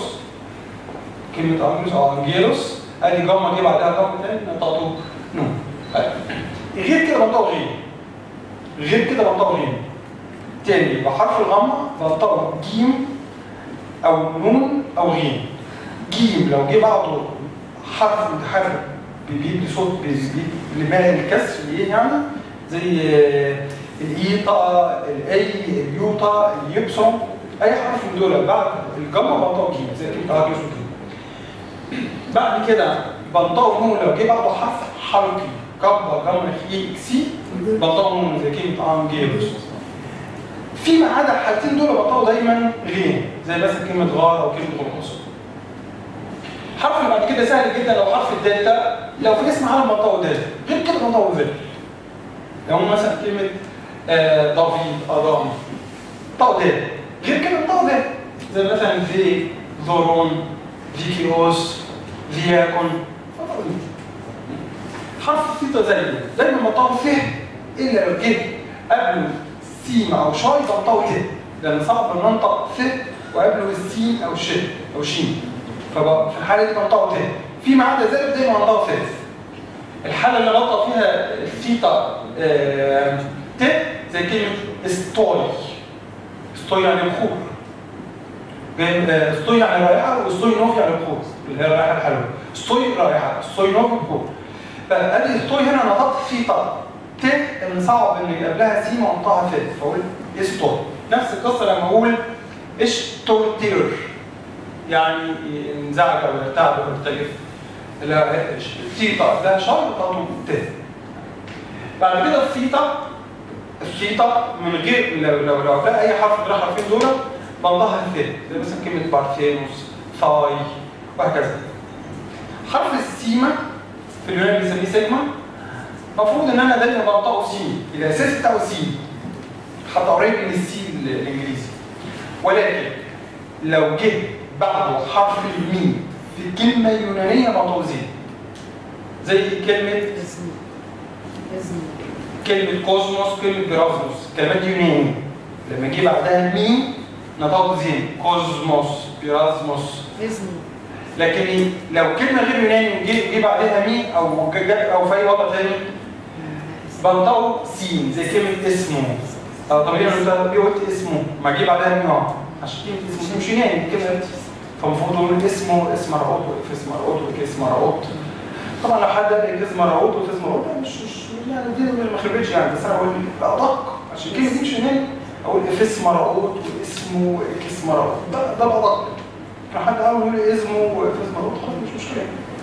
كلمه انجلوس او انجيلوس ادي غمه جه بعدها غمه تاني نطقته نون غير كده بنطقه غين غير كده بنطقه غين تاني يبقى حرف الغمة بنطقه جيم أو نون أو غين جيم لو جه بعده حرف متحرك بيدي صوت لماء الكسر ايه يعني زي آه، الايطا الاي اليوطا اليبسون اي حرف من دول بعد الجمع بنطقه جيم زي كده اه يوسف كده بعد كده بنطقه نون لو جه بعده حرف حركي كبر جمع خي اكسي بنطقه نون زي كلمه انجيلوس فيما عدا الحالتين دول بنطقه دايما غين زي مثلا كلمه غار او كلمه غرقص الحرف اللي بعد كده سهل جدا لو حرف الدلتا لو في اسم عالم بنطقه دلتا غير كده بنطقه فيل لو مثلا كلمه آه ضفيف اضام بنطقه دلتا غير كده بنطقه دلتا زي مثلا في ذورون فيكيوس فياكون بنطقه دلتا. حرف ثيتا زيه دايما بنطقه فه الا لو جه قبله سين او شاي بنطقه ت لان صعب ان ننطق ث وقبله السين او ش او شين فبقى في الحاله دي بنطقه ت فيما عدا ذلك دايما بنطقه ث الحاله اللي بنطق فيها الثيتا آه ت زي كلمه استوي استوي يعني بخور جاي- آه، استوي يعني رائحه واستوي نوف يعني بخور اللي هي الرائحه الحلوه استوي رائحه استوي نوف بخور فادي استوي هنا نطقت ثيتا ت ان صعب ان قبلها سين وانطقها ف فاقول استوي نفس القصه لما اقول اشتوتر يعني انزعج او ارتعب او ارتجف لا الثيتا ده شر برضه ت بعد كده الثيتا الثيتا من غير لو لو لو قبلها اي حرف من الحرفين دول بنطقها ث زي مثلا كلمه بارثينوس ثاي وهكذا حرف السيما في اليونان بنسميه سيجما المفروض ان انا دايما بنطقه سين الاساس بتاعه سين حتى قريب من السي الانجليزي ولكن لو جه بعده حرف الميم في كلمه يونانيه بنطقه زين زي كلمه كلمه كوزموس كلمه جرافنوس كلمات يوناني لما جه بعدها الميم نطقه زين كوزموس بيرازموس لكن لو كلمه غير يوناني وجه جه بعدها مين او ج- ج- او في اي وضع تاني بنطقه سين زي كلمه اسمه آه، طب ليه انت ليه قلت اسمه ما جه بعدها مين اه عشان كلمه اسمه دي مش يوناني دي كلمه فالمفروض نقول اسمه اسم رؤوت واسم رؤوت واسم رؤوت طبعا لو حد قال اسم رؤوت واسم رؤوت مش مش يعني دي ما خربتش يعني بس انا بقول ادق عشان كلمه دي مش يوناني اقول اسم رؤوت واسمه اسم رؤوت ده ده الادق لو حد قال يقول اسمه واسم رؤوت خلاص مش مشكله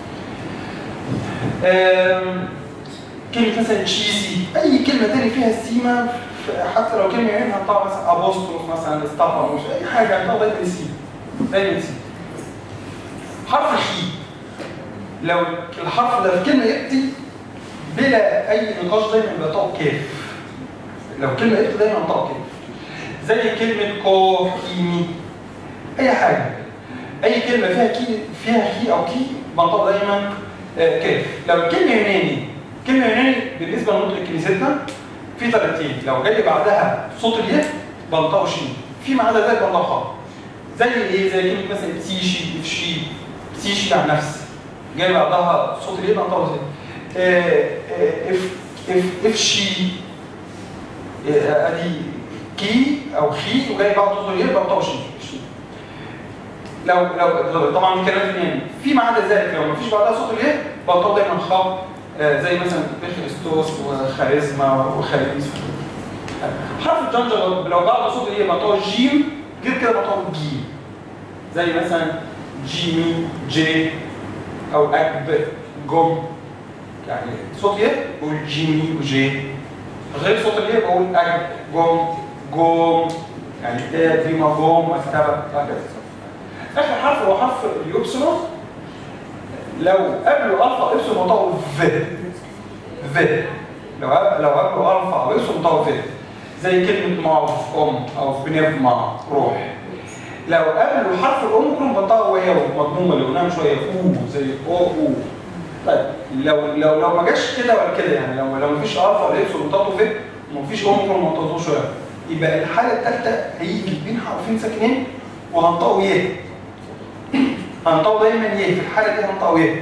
آم، كلمة مثلا تشيزي أي كلمة تاني فيها السيمة ف- حتى لو كلمة يعني هنطلع مثلا أبوستروف مثلا استفانوس أي حاجة هنطلع دايما سيمة دايما سيمة حرف الخي لو الحرف ده في كلمة يأتي بلا أي نقاش دايما بينطقه كاف لو كلمة يأتي دايما ينطقه كاف زي كلمة كو كيمي أي حاجة أي كلمة فيها كي فيها خي أو كي بنطقه دايما آه، كاف لو الكلمة يوناني كلمة يوناني بالنسبة لنطق كنيستنا في طريقتين لو جاي بعدها صوت الياء بنطقه شين في ما عدا ذلك بنطقه خاء زي ايه زي كلمه مثلا بسيشي افشي بسيشي مع نفس جاي بعدها صوت الياء بنطقه زي آه، آه، اف اف افشي آه، ادي كي او خي وجاي بعد صوت الياء بنطقه شين افشي. لو لو طبعا من كلام يعني في ما عدا ذلك لو ما فيش بعدها صوت الياء بنطقه دايما خاء آه، زي مثلا بخريستوس وخاريزما وخاريز حرف الجنجة لو لو بعد صوت ايه بنطقه جيم غير كده بنطقه جيم زي مثلا جيمي جي او اكب جم يعني صوت ايه بقول جيمي وجي غير صوت الايه بقول اكب جم جم يعني ده ديما جم مكتبه وهكذا اخر حرف هو حرف اليوبسلون لو قبله الفا ابسلون بنطقه في في لو قبل- لو قبله الفا او ابسلون بنطقه في زي كلمه مع في ام او في بنيف مع روح لو قبله حرف الاوميكرون بنطقه وهي مضمومه اللي قلناها من شويه او زي او او طيب لو لو لو ما جاش كده ولا كده يعني لو لو مفيش الفا ولا ابسلون بنطقه في ومفيش اوميكرون ما بنطقوش شويه يبقى الحاله الثالثه هيجي بين حرفين ساكنين وهنطقوا يه هنطقوا دايما يه في الحاله دي هنطقوا يه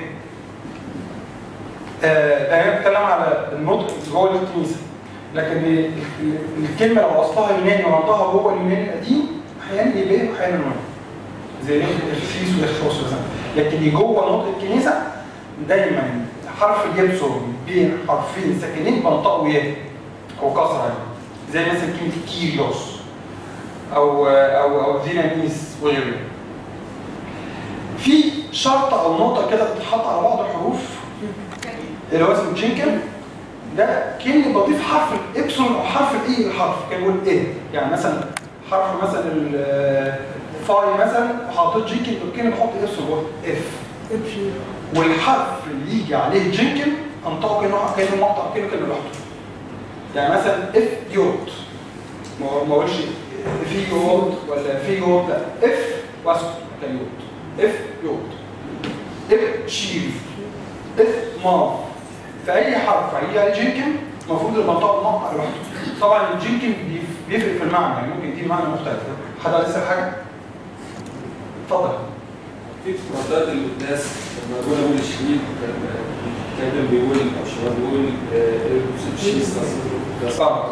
آه، ده هي بتتكلم على النطق جوه الكنيسه لكن ال- ال- الكلمه لو اصلها يوناني ونطقها جوه اليوناني القديم احيانا يبقى واحيانا نون زي الاخسيس والاخسوس مثلا لكن جوه نطق الكنيسه دايما حرف اليبسون بين حرفين ساكنين بنطقوا يه او كسره يعني زي مثلا كلمه كيريوس او او او ديناميس وغيره في شرطه او نقطه كده بتتحط على بعض الحروف اللي هو اسمه جينكن ده كاني بضيف حرف الابسون او حرف الاي للحرف كان بقول ايه يعني مثلا حرف مثلا الفاي مثلا حاطط جينكن كاني بحط ابسون بقول اف والحرف اللي يجي عليه جينكن انطقه كانه كانه مقطع كانه كانه لوحده يعني مثلا اف يوت ما ما اقولش في يوت ولا في يوت لا اف واسكت كان يوت اف يوت اف شيل اف ماف فاي حرف هيجي عليه جينكن المفروض المنطقه المقطع لوحده طبعا الجينكن بيف- بيفرق في المعنى يعني ممكن يديني معنى مختلف حد عايز يسال حاجه؟ اتفضل في مردات الناس لما يقول اقول الشهيد كان بيقول او شباب بيقول شيستس صح.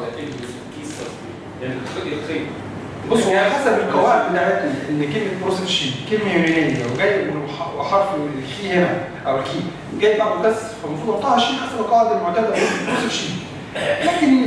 يعني الخير الخير بص هو حسب القواعد بتاعتنا ان كلمه بروسيس شيء كلمه يونانيه وجاي وح- وحرف الخي هنا او الكي جاي بعده كسر فالمفروض اقطعها شيء حسب القواعد المعتاده بروسيس شيء لكن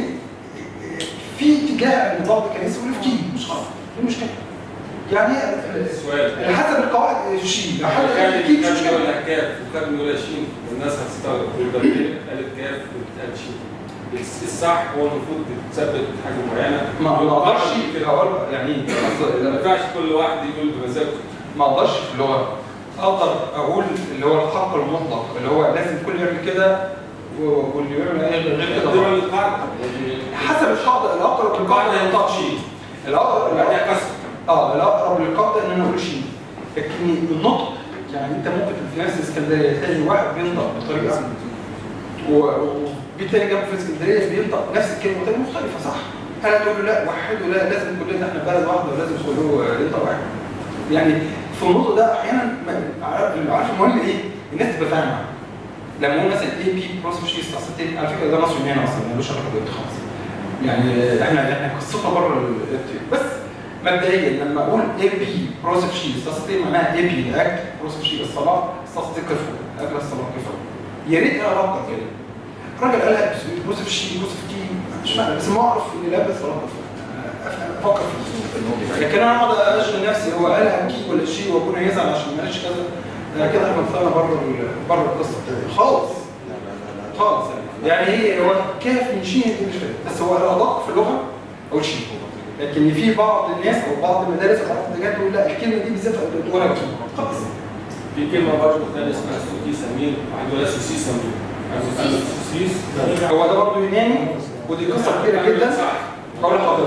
في اتجاه ان بعض الكنائس يقول في كي مش غلط ايه المشكله؟ يعني سؤال حسب القواعد شيء لو حد كان قال كي مش كان مشكله بيقول كاف وكان بيقول شين والناس هتستغرب يبقى ليه قالت كاف وبتقال شين الصح هو المفروض تثبت حاجه معينه ما ما اقدرش اقول يعني إيه؟ ما ينفعش كل واحد يقول بمزاجه ما اقدرش في اللغه اقدر اقول اللي هو الحق المطلق اللي هو لازم الكل يعمل كده و- واللي يعمل اي غير كده تقدر غلط. القاعده حسب القاعده الاقرب للقاعده ما ينطقش شيء الاقرب بعدها كسر اه الاقرب للقاعده ان انا اقول شيء لكن النطق يعني انت ممكن في نفس اسكندريه تلاقي واحد بينطق بطريقه و- وبالتالي جنب في اسكندريه بينطق نفس الكلمه بطريقه مختلفه صح؟ انا تقول له لا وحده لا لازم كلنا احنا بلد واحده ولازم كله ينطق واحد يعني في النطق ده احيانا ما- عارف عارف المهم ايه؟ الناس تبقى فاهمه لما اقول مثلا اي بي بروسيس اصل على فكره ده نص يوناني اصلا ملوش علاقه بالإبت خالص يعني احنا احنا قصتنا بره الإبت. بس مبدئيا لما اقول اي بي بروسيس شيز تصديق معناها اي بي اكل بروسيس شيز الصلاه تصديق كفو اكل الصلاه كفو يا ريت انا افكر كده الراجل قالها بروسيس شيز بروسيس كي مش معنى بس ما اعرف ان لابس صلاه كفو أفهم- افكر في لكن انا اقعد اشغل نفسي هو قالها كي ولا شيء واكون يزعل عشان ما قالش كذا ده كده احنا طلعنا بره ال- بره القصه خالص خالص يعني يعني هي هو كاف من شيء دي مش فاهم بس هو الادق في اللغه او شيء لكن في بعض الناس او بعض المدارس او بعض الدكاتره تقول لا الكلمه دي بالذات تقولها كي خلاص في كلمه برضه ثانيه اسمها سوسيس امين واحد يقول سوسيس امين عارف سوسيس هو ده برضه يوناني ودي قصه كبيره جدا بقول لحضرتك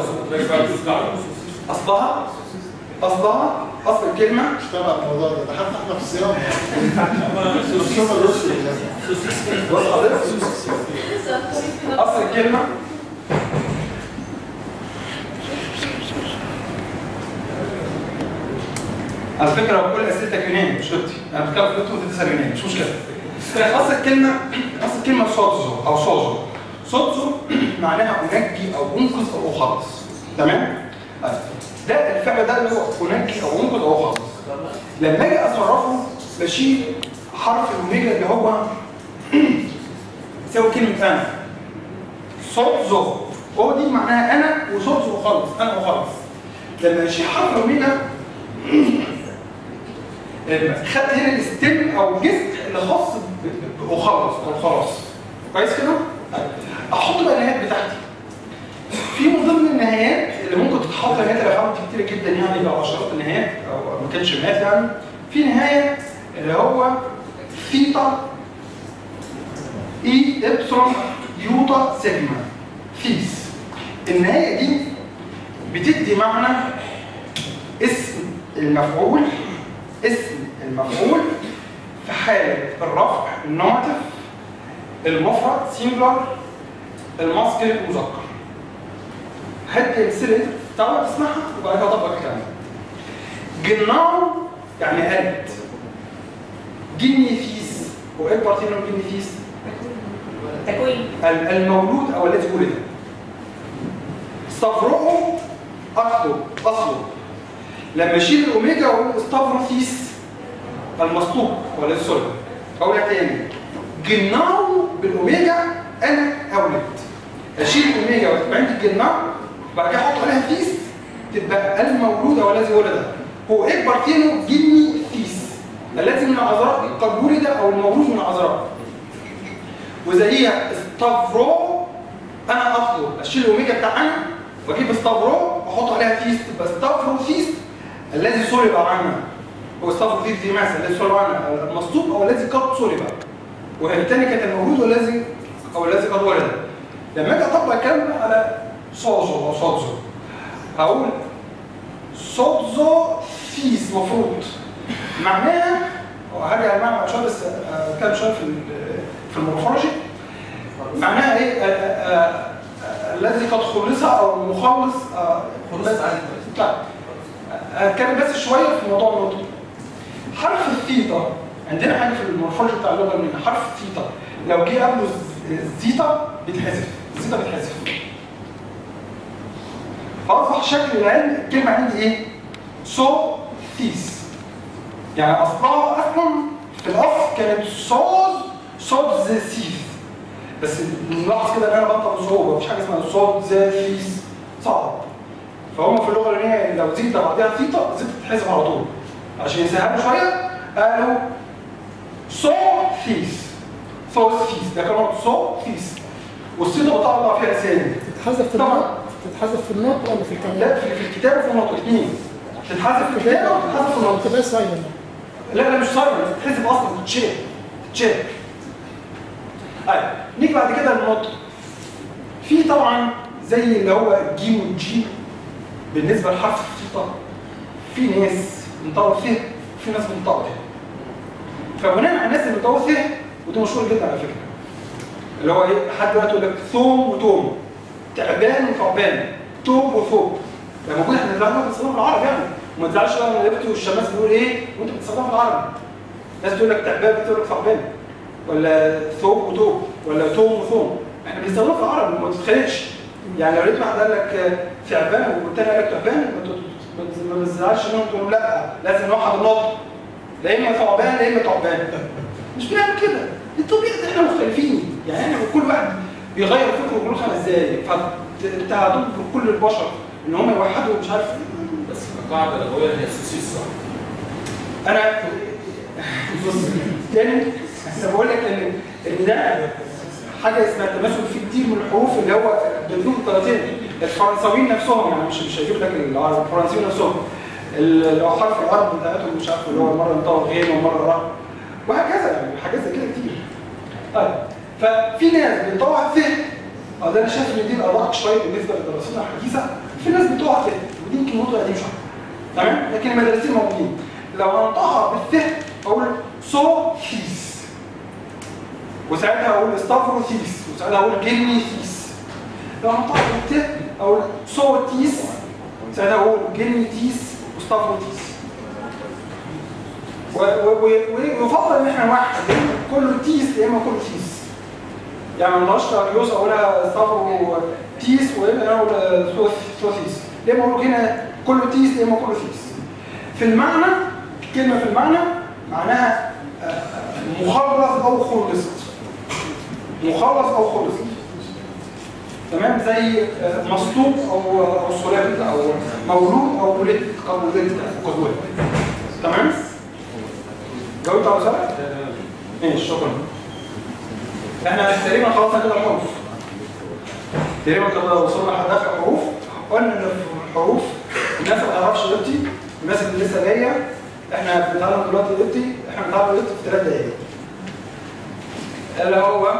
اصلها اصلها اصل الكلمه مش تبع الموضوع ده ده حتى احنا في الصيام الصيام الروسي بص حضرتك اصل الكلمه على فكره كل اسئلتك يوناني مش قبطي انا بتكلم في قبطي وانت تسال يوناني مش مشكله اصل الكلمه اصل الكلمه صوتزو او صوزو صوتزو معناها انجي او انقذ او اخلص تمام طيب. ده الفعل ده اللي هو انجي او انقذ او اخلص لما اجي اصرفه بشيل حرف الاوميجا اللي هو يساوي كلمه انا صوت زو هو دي معناها انا وصوت زو خالص انا وخالص لما اشيل حرف الاوميجا خدت هنا الاستم او الجزء اللي خاص ب- ب- بأخلص او خلاص كويس كده؟ طيب. احط بقى النهايات بتاعتي في من ضمن النهايات اللي ممكن تتحط نهايات الافعال كتير جدا يعني لو عشرات النهايات او ما كانش مئات يعني في نهايه اللي هو ثيتا اي ابسلون يوتا سيجما فيس النهايه دي بتدي معنى اسم المفعول اسم المفعول في حالة الرفع النوماتيف المفرد سينجلر الماسكل المذكر هدي امثله انت تعرف تسمعها وبعد كده اطبق الكلام ده جناو يعني قلب جني فيس هو ايه البارتين من جني فيس؟ تكوين ال- المولود او الذي ولد استفرقه اصله اصله لما اشيل الاوميجا واقول استفروفيس المسطوق ولا السلم اقولها تاني جناو بالاوميجا انا اولد اشيل الاوميجا وتبقى عندي الجناو بعد كده احط عليها فيس تبقى المولود او الذي ولد هو ايه بارتينو جني فيس الذي من العذراء قد ولد او المولود من العذراء وزيها استافرو انا اطلب اشيل الاوميجا بتاع انا واجيب استافرو واحط عليها فيست تبقى استافرو فيست الذي صلب عنها هو استافرو فيست دي مثلا الذي صلب عنها المصلوب او الذي قد صلب وهي الثاني كانت المولود والذي او الذي قد ولد لما اجي اطبق الكلام ده على صوزو او صوتزو هقول صوتزو فيس مفروض معناها وهرجع المعنى بعد شويه بس اتكلم شويه في ال- في المورفولوجي معناها ايه؟ آه، آه، آه، الذي قد خلص او المخلص آه، خلص بس- عادي. طيب هتكلم بس شويه في موضوع النطق حرف الثيتا عندنا حاجه في المورفولوجي بتاع اللغه اليونانيه حرف الثيتا لو جه قبله الز- الزيتا بيتحذف الزيتا بيتحذف فاصبح شكل العلم الكلمه عندي ايه؟ سو ثيس يعني اصلها اصلا في الاصل كانت صوز صوت زي سيف بس نلاحظ كده ان انا بنطق بصعوبه مفيش حاجه اسمها صوت زي فيس صعب فهم في اللغه اليونانيه لو زيت بعدها ثيتا زيت تتحسب على طول عشان يسهلوا شويه قالوا صو فيس صوت فيس ده كانوا صو فيس والصيغه بطلع فيها لساني تتحذف في طبعا. النطق تتحذف في النطق ولا في الكلام؟ لا في, في الكتاب وفي النطق الاثنين تتحذف في الكتاب وتتحذف في ما النطق تبقاش سايلنت لا لا مش صاير تتحسب اصلا تتشير تتشير طيب نيجي بعد كده للنطق في طبعا زي اللي هو الجيم والجيم بالنسبه لحرف الثيتا في ناس بنطور فيه في ناس بنطور فيه فبناء على الناس اللي بتطور فيه وده مشهور جدا على فكره اللي هو ايه حد دلوقتي يقول لك ثوم وتوم تعبان وثعبان توب وثوب ده موجود احنا دلوقتي بنستخدمه في العرب يعني وما تزعلش بقى من الابتي والشماس بيقول ايه وانت بتستخدمه في العربي ناس تقول لك تعبان بتقول لك ثعبان ولا ثوب وتوب ولا توم وثوم احنا بنستخدمه في العربي ما تتخيلش يعني لو لقيت واحد قال لك آه، ثعبان والتاني قال لك تعبان ما تت- ما تزعلش منهم تقول له لا لازم نوحد النطق لا اما ثعبان لا اما تعبان مش بنعمل كده الطبيعه احنا مختلفين يعني احنا كل واحد بيغير فكره كل خمس دقايق فانت هتجبر كل البشر ان هم يوحدوا مش عارف إيه. بس القاعده اللغويه هي سوسيس صح انا بص تاني انا بقول لك ان ان ده حاجه اسمها التماثل في كتير من الحروف اللي هو بتدوم الطريقتين الفرنساويين نفسهم يعني مش مش هجيب لك العرب الفرنسيين نفسهم ال- لو حرف العرب بتاعتهم مش عارف اللي هو مره ينطق غين ومره راء وهكذا يعني حاجات زي كده كتير طيب ففي ناس بتطوع فهم اه ده انا شايف ان دي الادق شويه بالنسبه لدراستنا الحديثه في ناس بتقع فهم ودي يمكن نقطه قديمه شويه تمام لكن المدرسين موجودين لو هنطقها بالفهم اقول سو ثيس وساعتها اقول استافروثيس وساعتها اقول جيميثيس لو هنطقها بالته اقول سو تيس ساعتها اقول جيميثيس واستافروثيس و- و- و- ويفضل ان احنا نوحد لان كله تيس يا اما كله تيس يعني ما نقدرش تاريوس اقولها ستافو تيس ويبقى اقول ثوث- ثوثيس يا اما اقول هنا كله تيس يا اما كله تيس في المعنى كلمه في المعنى معناها آه، مخلص او خلصت مخلص او خلصت تمام زي آه، مصلوب او او صلبت او مولود او ولدت قد ولدت او قد ولدت تمام جاوبت على سؤالك؟ ماشي شكرا احنا تقريبا خلصنا كده الحروف تقريبا كده وصلنا لحد اخر الحروف قلنا ان في الحروف الناس اللي ما تعرفش قبطي الناس اللي لسه جايه احنا بنتعلم دلوقتي قبطي احنا بنتعلم قبطي في ثلاث دقايق اللي هو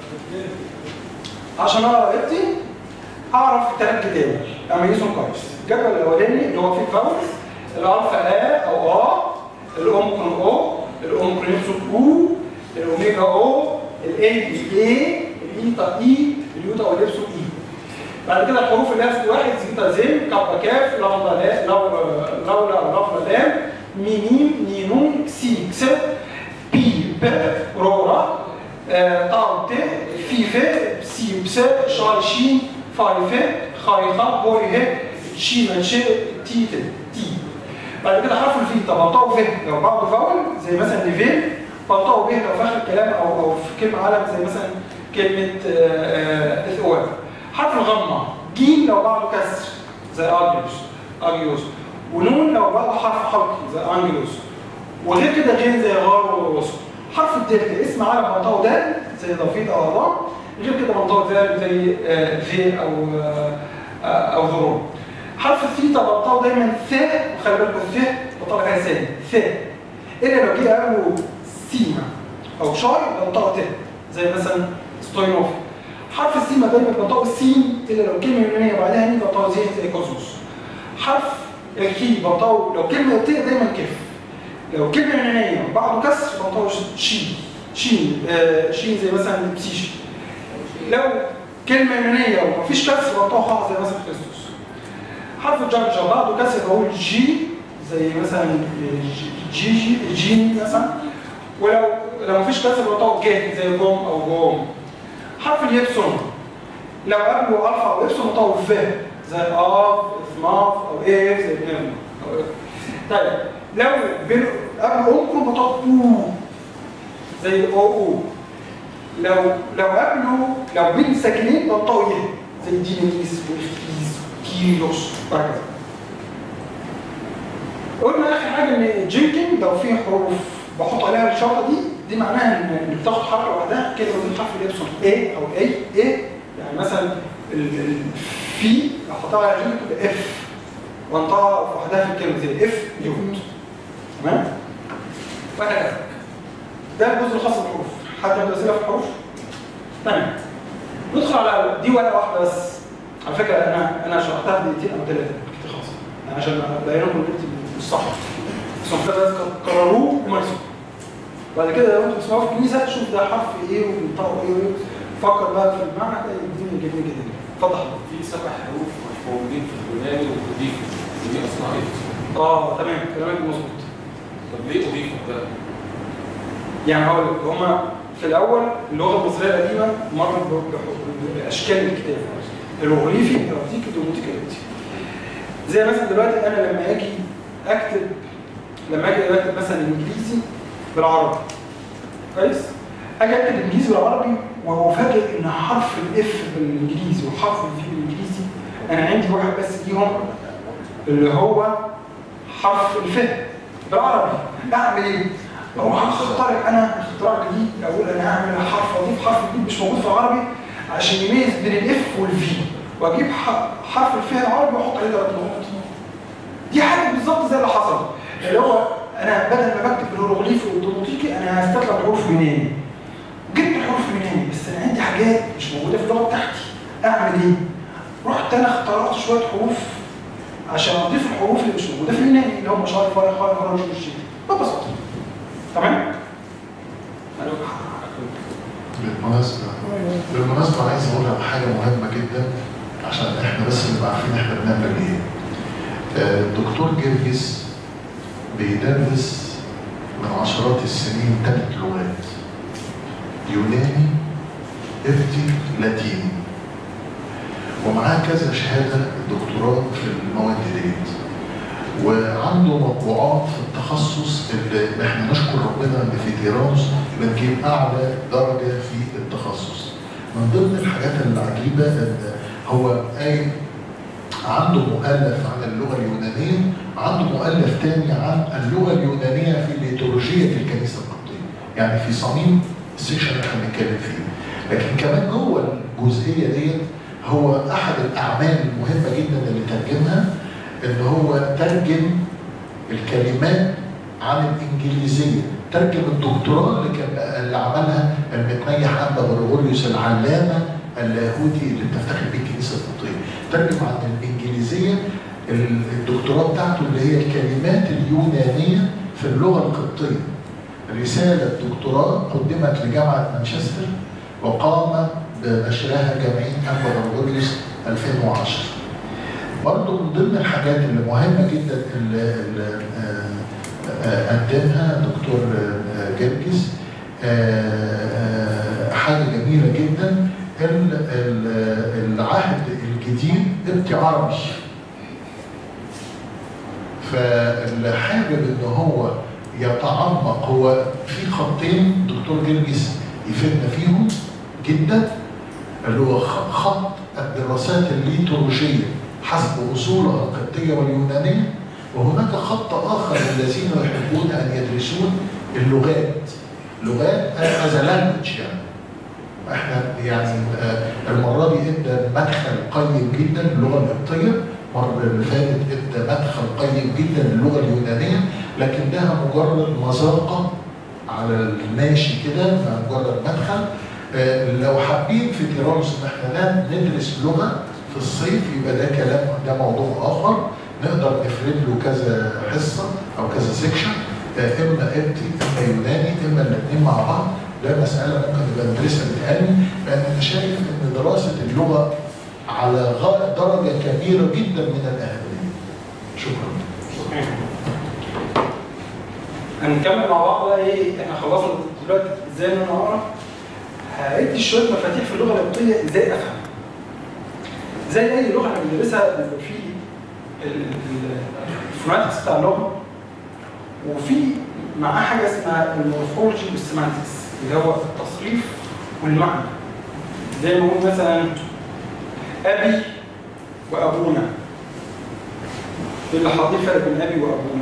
عشان اقرا قبطي اعرف ثلاث جداول اميزهم كويس الجدول الاولاني اللي هو فيه فاولز الالفا ا او ا الاومكرون او الاومكرون او الاوميجا او الاي بي اي الايتا اي اليوتا والابسو اي بعد كده الحروف اللي هي صوت واحد زيتا زين كابا كاف لامدا لا لو- لولا لافلا لام مي ميم ني نون كسي كس بي ب رورا آه، طاو ت في ف بسي بس شاي شين فاي ف خاي خا هوي ه شي من شي تي ت تي بعد كده حرف الفي طب بنطقه ف لو بعده فاول زي مثلا ليفين بنطقه ب لو في اخر الكلام او او في كلمه علم زي مثلا كلمه اثواب حرف الغمه جيم لو بعده كسر زي اجيوس اجيوس ونون لو بعده حرف حلقي زي انجلوس وغير كده غين زي غار ووصل حرف الدال اسم علم بنطقه دال زي ضفير او اضام غير كده بنطقه ذال زي آه، ذي او آه، آه، او ذرون حرف الثيتا بنطقه دايما ثاء وخلي بالكم الثاء بنطقه فيها ثاني ثاء الا لو جه قبله سيما او شاي بنطقه تاء زي مثلا ستوينوف حرف السيما دايما بنطقه السين الا لو كلمه يونانيه بعدها هني بنطقه زي زي كوزوس حرف الكي بنطقه لو كلمه تاء دايما كيف لو كلمه يونانيه بعده كسر بنطقه شين شين آه شين زي مثلا بسيشي لو كلمه يونانيه ومفيش كسر بنطقه خاء زي مثلا كريستوس حرف الجرجر بعده كسر بقول جي زي مثلا جي جي جين مثلا ولو لو مفيش كسر بنطقه جه زي جوم او جوم حرف اليبسون لو قبله الفا او ابسون بنطقه ف زي اف اسماف او اف زي بنعمل طيب لو بين قبله امكم بنطقه بو زي او او لو لو قبله لو بين ساكنين بنطقه يه زي دينيس واختيس كيلوس وهكذا قلنا اخر حاجه ان جينكن لو في حروف بحط عليها الشرطه دي دي معناها ان إن بتاخد حرف لوحدها كده من حرف الابسون A او اي اي يعني مثلا ال- ال- في احطها على جينكن تبقى اف وانطقها لوحدها في الكلمه زي اف يوت تمام وهكذا ده الجزء الخاص بالحروف حد عنده اسئله في الحروف؟ تمام ندخل على دي ورقه واحده بس على فكره انا انا شرحتها في دقيقتين او ثلاثه كتير خالص يعني عشان ابين لكم ان انت مش صح بس هم كده قرروه ومارسوه بعد كده لو انتوا بتسمعوا في الكنيسه شوف ده حرف ايه وبينطقوا ايه وإيه. فكر بقى في المعنى ده الدنيا جميله جدا اتفضل في سبع حروف مش موجودين في اليوناني واضيفوا ودي اصلا ايه؟ اه تمام كلامك مظبوط طب ليه اضيفوا ده؟ يعني هقول لك هما في الاول اللغه المصريه القديمه مرت ب- ب- باشكال الكتاب الهيروغليفي الارتيكي الدوموتيكي زي مثلا دلوقتي انا لما اجي اكتب لما اجي اكتب مثلا انجليزي بالعربي كويس اجي اكتب انجليزي بالعربي وافاجئ ان حرف الاف بالانجليزي وحرف الفي بالانجليزي انا عندي واحد بس ليهم اللي هو حرف الف بالعربي اعمل ايه؟ اروح اخترع انا اختراع جديد اقول انا هعمل حرف اضيف حرف جديد مش موجود في العربي عشان يميز بين الاف والفي واجيب ح- حرف الفي العربي واحط عليه ثلاث نقط دي حاجه بالظبط زي اللي حصل اللي هو انا بدل ما بكتب بالهيروغليفي والدوموتيكي انا هستخدم حروف يوناني جبت الحروف اليوناني بس انا عندي حاجات مش موجوده في اللغه بتاعتي اعمل ايه؟ رحت انا اخترعت شويه حروف عشان اضيف الحروف اللي مش موجوده في اليوناني اللي هم شاي فاي خاي خرج والشيء ببساطه تمام؟ بالمناسبة بالمناسبة عايز اقول على حاجة مهمة جدا عشان احنا بس نبقى عارفين احنا بنعمل ايه. آه، الدكتور جرجس بيدرس من عشرات السنين ثلاث لغات يوناني قبطي لاتيني ومعاه كذا شهادة دكتوراه في المواد ديت وعنده مطبوعات في التخصص اللي احنا نشكر ربنا ان في تيرانوس بنجيب اعلى درجه في التخصص. من ضمن الحاجات العجيبه ان هو قايل عنده مؤلف عن اللغه اليونانيه، عنده مؤلف تاني عن اللغه اليونانيه في ليتولوجيه الكنيسه القبطيه. يعني في صميم السيكشن اللي احنا بنتكلم فيه. لكن كمان جوه الجزئيه ديت هو احد الاعمال المهمه جدا اللي ترجمها ان هو ترجم الكلمات عن الانجليزيه ترجم الدكتوراه اللي كان اللي عملها المتنيح ابا غريغوريوس العلامه اللاهوتي اللي بتفتخر بيه الكنيسه القبطيه ترجم عن الانجليزيه الدكتوراه بتاعته اللي هي الكلمات اليونانيه في اللغه القبطيه رساله دكتوراه قدمت لجامعه مانشستر وقام بنشرها جمعيه ابا غريغوريوس 2010 برضه من ضمن الحاجات اللي مهمه جدا اللي, اللي قدمها دكتور جرجس حاجه جميله جدا العهد الجديد قبطي عربي فاللي حابب ان هو يتعمق هو في خطين دكتور جرجس يفيدنا فيهم جدا اللي هو خط الدراسات الليتولوجيه حسب اصولها القبطيه واليونانيه وهناك خط اخر للذين يحبون ان يدرسون اللغات لغات از لانجوج يعني احنا يعني المره دي ادى مدخل قيم جدا للغه القبطيه المره اللي فاتت ادى مدخل قيم جدا للغه اليونانيه لكنها مجرد مذاقه على الماشي كده مجرد مدخل لو حابين في تيرانوس ان احنا ندرس لغه في الصيف يبقى ده كلام ده موضوع اخر نقدر نفرد له كذا حصه او كذا سيكشن اما قبطي اما يوناني اما الاثنين مع بعض ده مساله ممكن نبقى ندرسها بالتالي لان انا شايف ان دراسه اللغه على غايه درجه كبيره جدا من الاهميه. شكرا. هنكمل مع بعض بقى ايه احنا خلصنا دلوقتي ازاي ان انا اقرا هادي شويه مفاتيح في اللغه القبطيه ازاي افهم زي اي لغه احنا بندرسها بيبقى في الفوناتكس بتاع اللغه وفي معاه حاجه اسمها المورفولوجي والسيمانتكس اللي هو التصريف والمعنى زي ما نقول مثلا ابي وابونا ايه اللي حاطين فرق بين ابي وابونا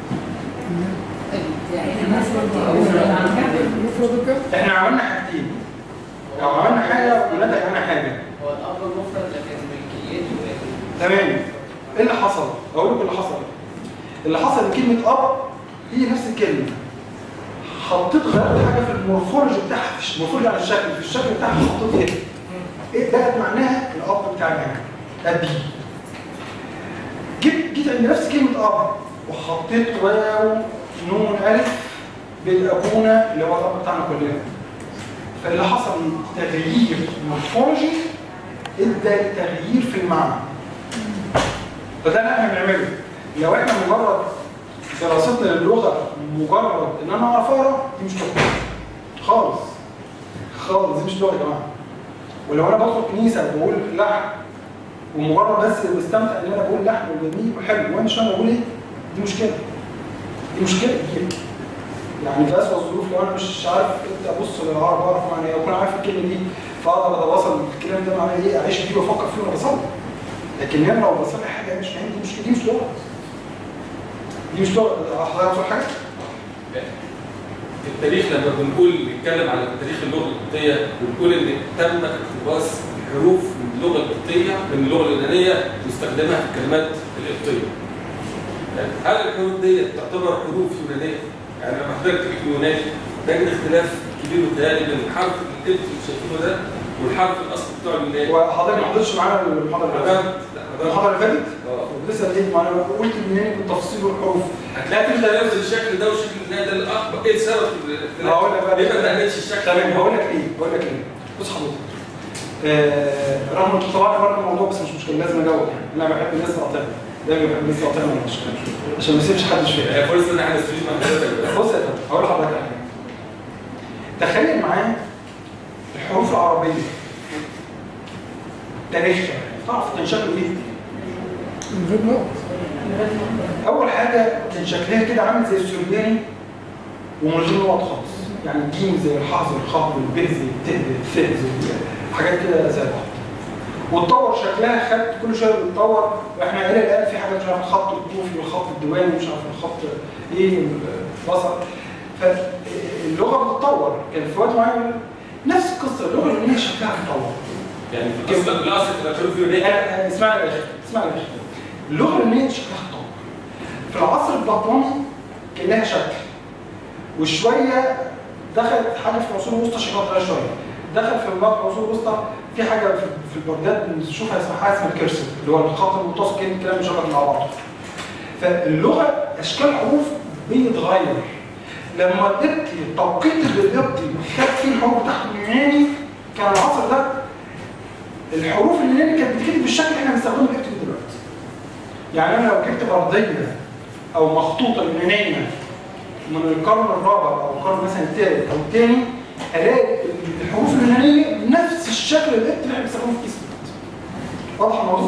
احنا عملنا حاجتين لو عملنا حاجه ونتج عنها حاجه هو الاب المفرد لكن ملكيته تمام ايه اللي حصل؟ اقول لكم اللي حصل اللي حصل ان كلمه اب هي نفس الكلمه حطيت غيرت حاجه في المورفولوجي بتاعها في المورفولوجي على الشكل في الشكل بتاعها حطيت ايه؟ ايه بقت معناها الاب بتاع الجامعه ابي جيت جيت عند نفس كلمه اب وحطيت واو نون الف بالابونا اللي هو الاب بتاعنا كلنا فاللي حصل تغيير مورفولوجي ادى تغيير في المعنى فده اللي احنا بنعمله لو احنا مجرد دراستنا للغه مجرد ان انا اعرف اقرا دي مش لغه خالص خالص دي مش لغه يا جماعه ولو انا بدخل كنيسه وبقول لحن ومجرد بس بستمتع ان انا بقول لحن وجميل وحلو وانا مش فاهم بقول ايه دي مشكله دي مشكله كبيره يعني في اسوء الظروف لو انا مش عارف ابص للعرب اعرف معنى ايه اكون عارف الكلمه دي فاقدر اتواصل الكلام ده معناه ايه اعيش فيه وافكر فيه وانا بصلي لكن انا لو بصلي حاجه مش فاهم دي مش دي مش لغه دي مش لغه حضرتك بتقول حاجه؟ التاريخ لما بنقول نتكلم على تاريخ اللغه القبطيه بنقول ان تم اقتباس حروف من اللغه القبطيه من اللغه اليونانيه مستخدمها في الكلمات القبطيه. يعني هل الحروف دي تعتبر حروف يونانيه؟ يعني لما حضرتك تكتب يوناني تجد اختلاف كبير وتهيألي بين الحرف القبطي اللي شايفينه ده والحرف الاصلي بتاع اليوناني. وحضرتك ما حضرتش معانا المحاضره اللي فاتت حضرتك لا المحاضره اللي فاتت اه لسه ليه معانا قلت اليوناني بالتفصيل والحروف هتلاقي في اختلاف بين الشكل ده والشكل ده ده الاكبر ايه سبب الاختلاف؟ هقول لك بقى ليه ما بنعملش الشكل تمام ده؟ هقول لك ايه هقول لك ايه بص حضرتك آه رغم ان طبعا بره الموضوع بس مش مشكله لازم اجاوب يعني انا بحب الناس تقاطعني ده بيبقى لسه قاطع من عشان ما يسيبش حد شويه هي فرصه ان احنا نستفيد من حضرتك بس بص يا فندم هقول لحضرتك على حاجه تخيل معايا الحروف العربيه تاريخها تعرف كان شكله ايه؟ من غير نقط اول حاجه كان شكلها كده عامل زي السورياني ومن غير نقط خالص يعني الجيم زي الحاء زي الخاء والباء زي التاء زي الثاء زي حاجات كده زي بعض واتطور شكلها خد كل شويه بيتطور واحنا الى الان في حاجات مش عارف الخط الكوفي والخط الديواني ومش عارف الخط ايه البصر فاللغه بتتطور كان في وقت معين نفس القصه اللغه اليونانيه شكلها بيتطور يعني في اصلا الاصل تبقى حروف يونانيه أنا- أنا- اسمعني يا شيخ اسمعني يا شيخ اللغه اليونانيه شكلها اتطور في العصر البطلمي كان لها شكل وشويه دخلت حاجه في العصور الوسطى شكلها اتغير شويه دخل في العصور الوسطى في حاجه في, في البردات بنشوفها اسمها حاجه اسمها الكرسي اللي هو الخط المتوسط كده الكلام مشابه مع بعض فاللغه اشكال الحروف بيتغير لما القبطي التوقيت اللي القبطي خد فيه الحروف بتاعته اليوناني كان العصر ده الحروف اليوناني كانت بتتكتب بالشكل اللي احنا بنستخدمه القبطي دلوقتي يعني انا لو جبت برديه او مخطوطه يونانيه من القرن الرابع او القرن مثلا الثالث او الثاني الاقي الحروف اليونانيه نفس الشكل القبطي اللي احنا بنستخدمه في كيس دلوقتي. واضح الموضوع؟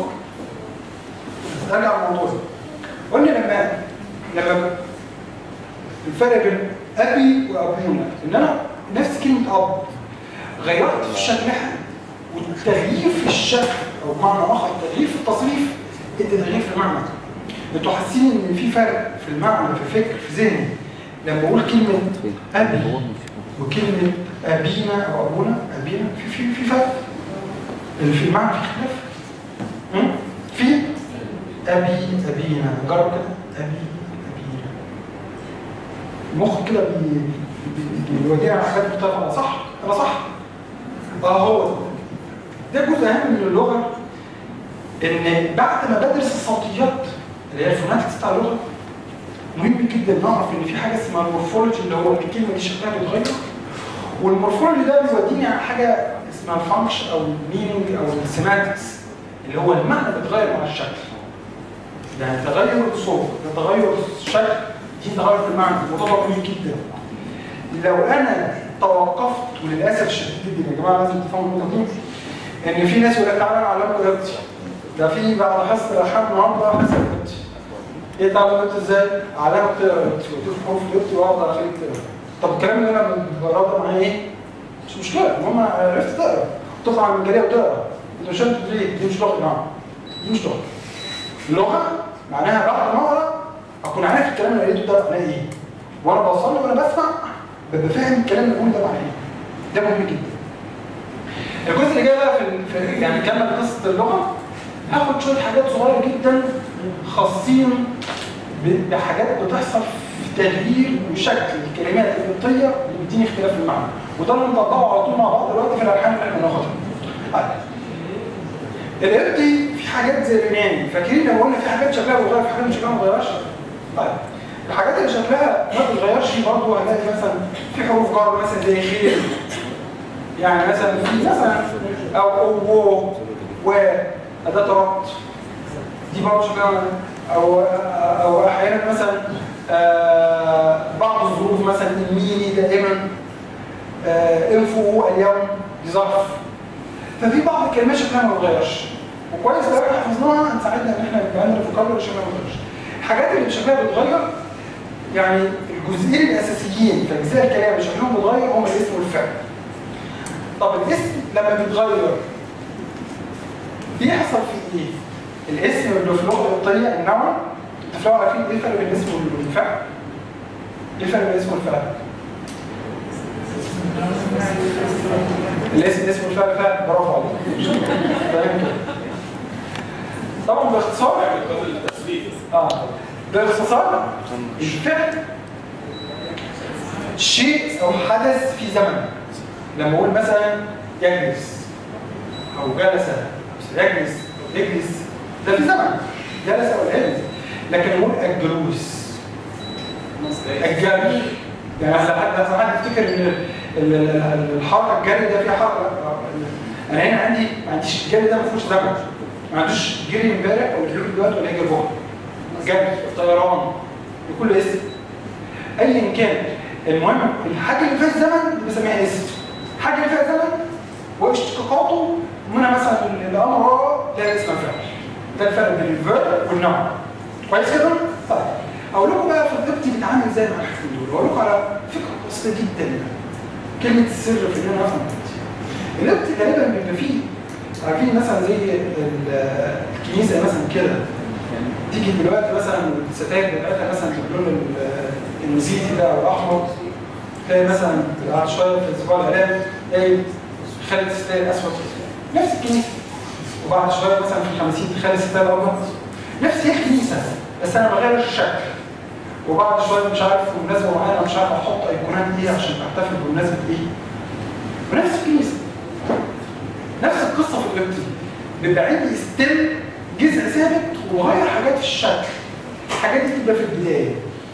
ارجع للموضوع قلنا لما لما الفرق بين ابي وابونا ان انا نفس كلمه اب غيرت في شكلها والتغيير في الشكل او بمعنى اخر التغيير في التصريف ادى تغيير في المعنى انتوا حاسين ان في فرق في المعنى في الفكر في ذهني لما اقول كلمه ابي وكلمه ابينا او ابونا ابينا في في في فرق اللي في المعنى في اختلاف هم؟ في ابي ابينا جرب كده ابي ابينا المخ كده بي- بي- بيودينا على حاجات مختلفه صح انا صح اه هو ده ده جزء اهم من اللغه ان بعد ما بدرس الصوتيات اللي هي الفوناتكس بتاع اللغه مهم جدا نعرف ان في حاجه اسمها المورفولوجي اللي هو الكلمه دي شكلها بيتغير والمورفولوجي ده بيوديني على حاجه اسمها الفانكشن او الميننج او السيماتكس اللي هو المعنى بيتغير مع الشكل يعني تغير الصوت تغير الشكل دي تغير في المعنى الموضوع ده مهم جدا لو انا توقفت وللاسف الشديد جدا يا جماعه لازم تفهموا النقطه دي ان في ناس يقول لك تعالى اعلمك رياضتي ده في بعد حصه الالحان النهارده حصه رياضتي ايه تعالى رياضتي ازاي؟ اعلمك تقرا رياضتي وتشوف حروف رياضتي واقعد اخليك تقرا طب الكلام اللي انا بره معايا ايه؟ مش مشكله المهم عرفت تقرا تطلع من الجاليه وتقرا انت مش انت ليه؟ دي مش لغه نعم دي مش لغه اللغه معناها بعد ما اقرا اكون عارف الكلام اللي قريته ده معناه ايه وانا بوصل وانا بسمع ببقى فاهم الكلام اللي بقوله ده معناه ايه ده مهم جدا الجزء اللي جاي بقى في, في يعني كمل قصه اللغه هاخد شويه حاجات صغيره جدا خاصين ب- بحاجات بتحصل في تغيير وشكل الكلمات القبطيه اللي بتديني اختلاف المعنى وده اللي بنطبقه على طول مع بعض دلوقتي في الالحان اللي احنا بناخدها طيب. القبطي في حاجات زي اليوناني فاكرين لما قلنا في حاجات شكلها بيتغير في حاجات شكلها ما بيتغيرش طيب الحاجات اللي شكلها ما بتتغيرش برضه هنلاقي مثلا في حروف جر مثلا زي خير يعني مثلا في مثلا او او و اداه ربط دي برضه شكلها او او احيانا مثلا آه، بعض الظروف مثلا الميني دائما آه، انفو اليوم دي ظرف ففي بعض الكلمات شكلها ما بتتغيرش وكويس لو احنا حفظناها هتساعدنا ان احنا يبقى عندنا فوكابلري شكلها ما بتتغيرش الحاجات اللي شكلها بتتغير يعني الجزئين الاساسيين في اجزاء الكلام اللي شكلهم بيتغير هما الاسم والفعل طب الاسم لما بيتغير بيحصل فيه ايه؟ الاسم اللي في اللغه القبطيه النوع تفرقوا عارفين ايه الفرق بين الاسم والفعل؟ ايه الفرق بين الاسم والفعل؟ الاسم اسم والفعل فعل برافو عليك تمام كده طبعا باختصار قبل التصريف اه باختصار الفعل شيء او حدث في زمن لما اقول مثلا يجلس او جلس أو يجلس أو يجلس ده في زمن جلس او يجلس لكن اقول الجلوس الجري يعني هل حد هل حد يفتكر ان ال- ال- ال- الحركه الجري ده فيها حركه انا هنا عندي ما عنديش الجري ده ما فيهوش زمن ما عندوش جري امبارح ولا جري دلوقتي ولا هيجي بكره الجري الطيران لكل اسم ايا كان المهم الحاجه اللي فيها زمن بنسميها اسم الحاجه اللي فيها زمن واشتقاقاته منها مثلا الامر لها اسم فعل ده الفرق بين الفيرب والنوع كويس كده؟ طيب اقول لكم بقى في الضبط بيتعامل ازاي مع الحاجتين دول اقول لكم على فكره بسيطه جدا كلمه السر في ان انا افهم الضبط الضبط غالبا بيبقى فيه عارفين مثلا زي ال- الكنيسه مثلا كده يعني تيجي دلوقتي مثلا الستاير بتاعتها مثلا باللون ال- النسيتي ده او الاحمر تلاقي مثلا بعد شويه في اسبوع الاعلام تلاقي خالد ستاير اسود نفس الكنيسه وبعد شويه مثلا في الخمسين تخلي ستاير ابيض نفس هي الكنيسه بس انا بغير الشكل وبعد شويه مش عارف في مناسبه معينه مش عارف احط ايقونات ايه عشان تحتفل بمناسبه ايه ونفس الكنيسه نفس القصه في الابتدي بيبقى عندي ستيل جزء ثابت وغير حاجات في الشكل الحاجات دي بتبقى في البدايه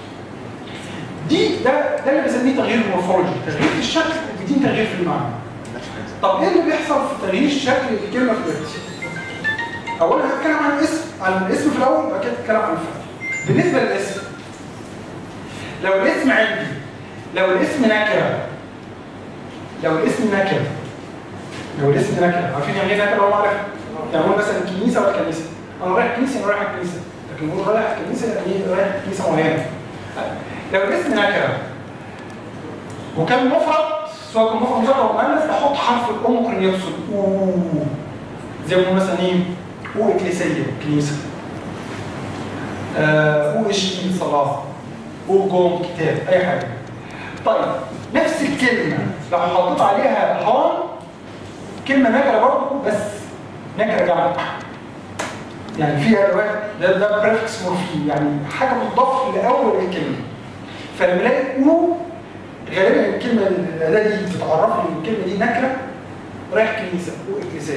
دي ده ده اللي بسميه تغيير المورفولوجي تغيير في الشكل وبدين تغيير في المعنى طب ايه اللي بيحصل في تغيير شكل الكلمه في الابتدي اولا هتكلم عن الاسم عن الاسم في الاول وبعد كده هتكلم عن الفعل بالنسبه للاسم لو الاسم عندي لو الاسم نكره لو الاسم نكره لو الاسم نكره عارفين يعني ايه نكره ولا معرفه؟ يعني نقول مثلا الكنيسه ولا الكنيسه انا رايح الكنيسه انا رايح الكنيسه لكن نقول رايح الكنيسه يعني ايه رايح الكنيسه معينه لو الاسم نكره وكان مفرد سواء كان مفرد مذكر او مؤنث بحط حرف الام ممكن يفصل اوه زي ما بنقول مثلا ايه او اكليسيه كنيسه آه، او اشتي صلاه او جوم كتاب اي حاجه طيب نفس الكلمه لو حطيت عليها هان كلمه نكره برضه بس نكره جمع يعني فيها ادوات ده ده بريفكس مورفي يعني حاجه بتضاف لاول الكلمه فلما الاقي او غالبا الكلمه الاداه دي بتعرفني ان الكلمه دي نكره رايح كنيسه او اكليسيه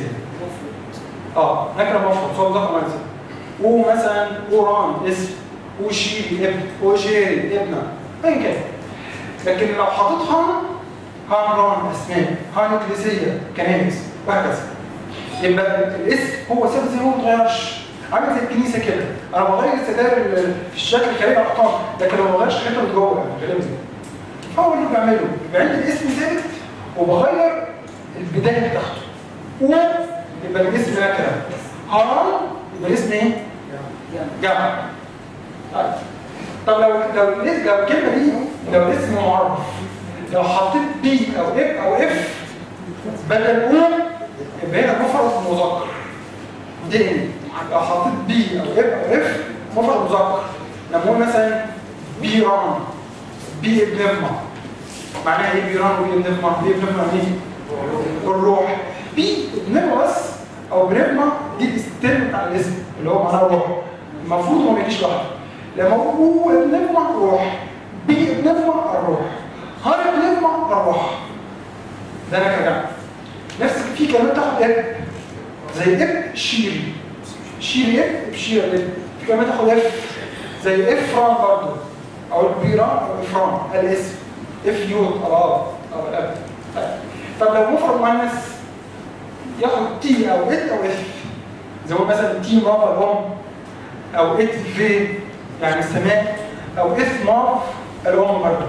اه نكره مفرد صوت ذكر منزل او مثلا اوران اسم او شيري ابن او جيري ابنه ايا كان لكن لو حطيت هان هان ران اسماء هان اكليسيه كنائس وهكذا يبقى الاسم هو ثابت زي ما هو ما اتغيرش عامل زي الكنيسه كده انا بغير الستائر ال- في الشكل الخارجي على الاحطام لكن ما بغيرش الحته اللي جوه الكلام ده هو اللي بعمله يبقى عندي الاسم ثابت وبغير البدايه بتاعته و يبقى الاسم نكره هرم يبقى الاسم ايه؟ جمع طيب. طب لو لو الاسم- لو الكلمه دي لو الاسم معرف لو حطيت بي او اف او اف بدل او يبقى هنا مفرد مذكر تاني لو حطيت بي او اف او اف مفرد مذكر لما اقول مثلا بيران بي ابن معناها ايه بيران وبي ابن بي ابن يعني ايه؟ الروح بي ابن بس او بنبما دي الاستلم بتاع الاسم اللي هو معناه روح المفروض هو ما يجيش لوحده لما اقول ابن روح بي ابن الروح هار ابن الروح ده انا كجمع نفس في كلمات تاخد اب زي اب شيري شيري اب شيري اب في كلمات تاخد اف زي افران برضه او البيران او افران الاسم اف يود الاب او الاب طيب. طب لو مفرد مؤنث ياخد تي او ات او اف زي ما مثلا تي ماما الام او ات في يعني السماء او اف ماف الام برضه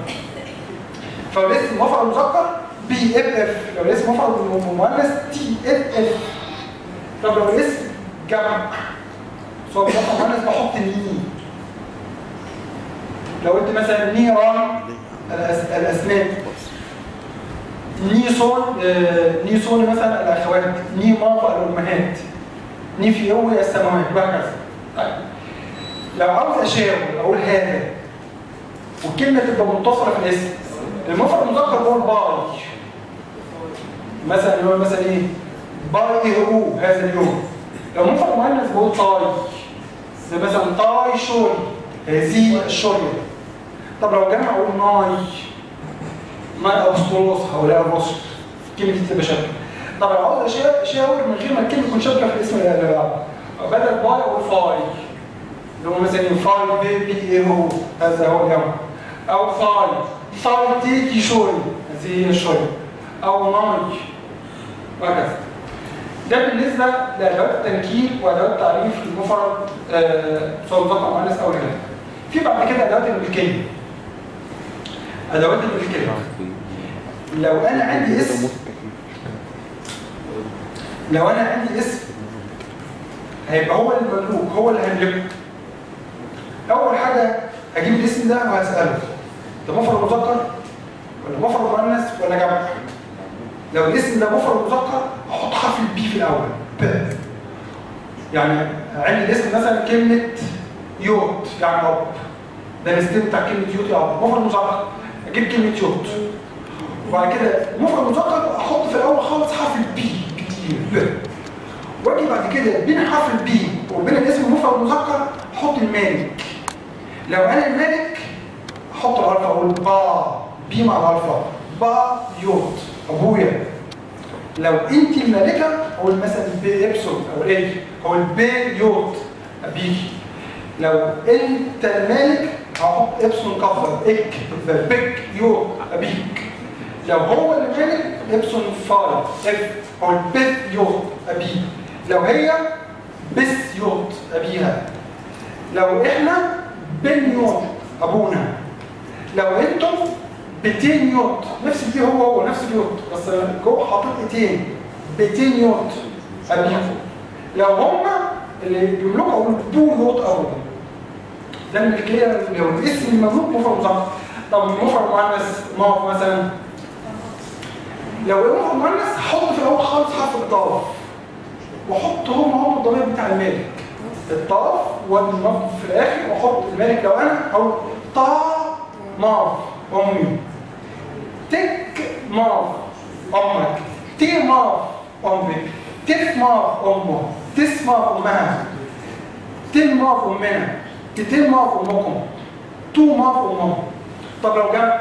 فالاسم مفرد مذكر بي اف اف لو الاسم مفرد مؤنث تي اف اف طب لو الاسم جمع سواء مفرد مؤنث بحط ني لو قلت مثلا نيران الأس- الاسماء نيسون آه، نيسون مثلا الاخوات نيما الامهات نيفيو السماوات وهكذا طيب لو عاوز اشاور اقول هذا والكلمه تبقى متصله في الاسم المفرد المذكر بقول باي مثلا اللي هو مثلا ايه باي هو هذا اليوم لو مفرد مؤنث بقول طاي زي مثلا طاي شوري هذه الشوريه طب لو جمع اقول ناي ناي ابسطولوس هؤلاء الرسل الكلمه دي تبقى شابكه طب لو عاوز أشا- اشاور من غير ما الكلمه تكون شابكه في الاسم اللي بعده بدل باي اقول فاي اللي هو مثلا فاي بيبي ايه هو هذا هو الجمع او فاي فاي تيكي شوري هذه هي الشوري او ناي وهكذا ده بالنسبه لادوات التنكير وادوات تعريف المفرد آه، سواء مذكر مؤنث او رجال. في بعد كده ادوات الملكيه. ادوات الملكيه. لو انا عندي اسم لو انا عندي اسم هيبقى هو المملوك هو اللي هيملكه. اول حاجه هجيب الاسم ده وهساله ده مفرد مذكر ولا مفرد مؤنث ولا جمع؟ لو الاسم ده مفرد مذكر احط حرف البي في الاول ب يعني عندي الاسم مثلا كلمه يوت يعني اب ده الاستيم بتاع كلمه يوت يا اب مفرد مذكر اجيب كلمه يوت وبعد كده مفرد مذكر احط في الاول خالص حرف البي كتير ب واجي بعد كده بين حرف البي وبين الاسم المفرد المذكر احط المالك لو انا المالك احط الالفا اقول با بي مع الالفا با يوت ابويا لو انت المالكه اقول مثلا بي ابسون او ايه اقول بي يوت ابيكي لو انت المالك هحط ابسون كفر اك بك يوت ابيك لو هو اللي مالك ابسون فاي اف اقول بث يوت ابيك لو هي بس يوت ابيها لو احنا بن يوت ابونا لو انتم 200 يوت نفس دي هو هو نفس اليوت بس جوه حاطط 200 200 يوت ابيهم لو هم اللي بيملكوا اقول بو يوت ابونا ده الملكيه لو الاسم المملوك مفرد مذكر طب المفرد مؤنث موقف مثلا لو المفرد مؤنث هحط في الاول خالص حرف الطرف واحط هم هم الضمير بتاع المالك الطرف والمفرد في الاخر واحط المالك لو انا اقول طا ماف امي تك ماف امك تي ماف امك تف ماف امه تس ماف امها تل ماف امنا تتل ماف امكم تو ماف امهم طب لو جمع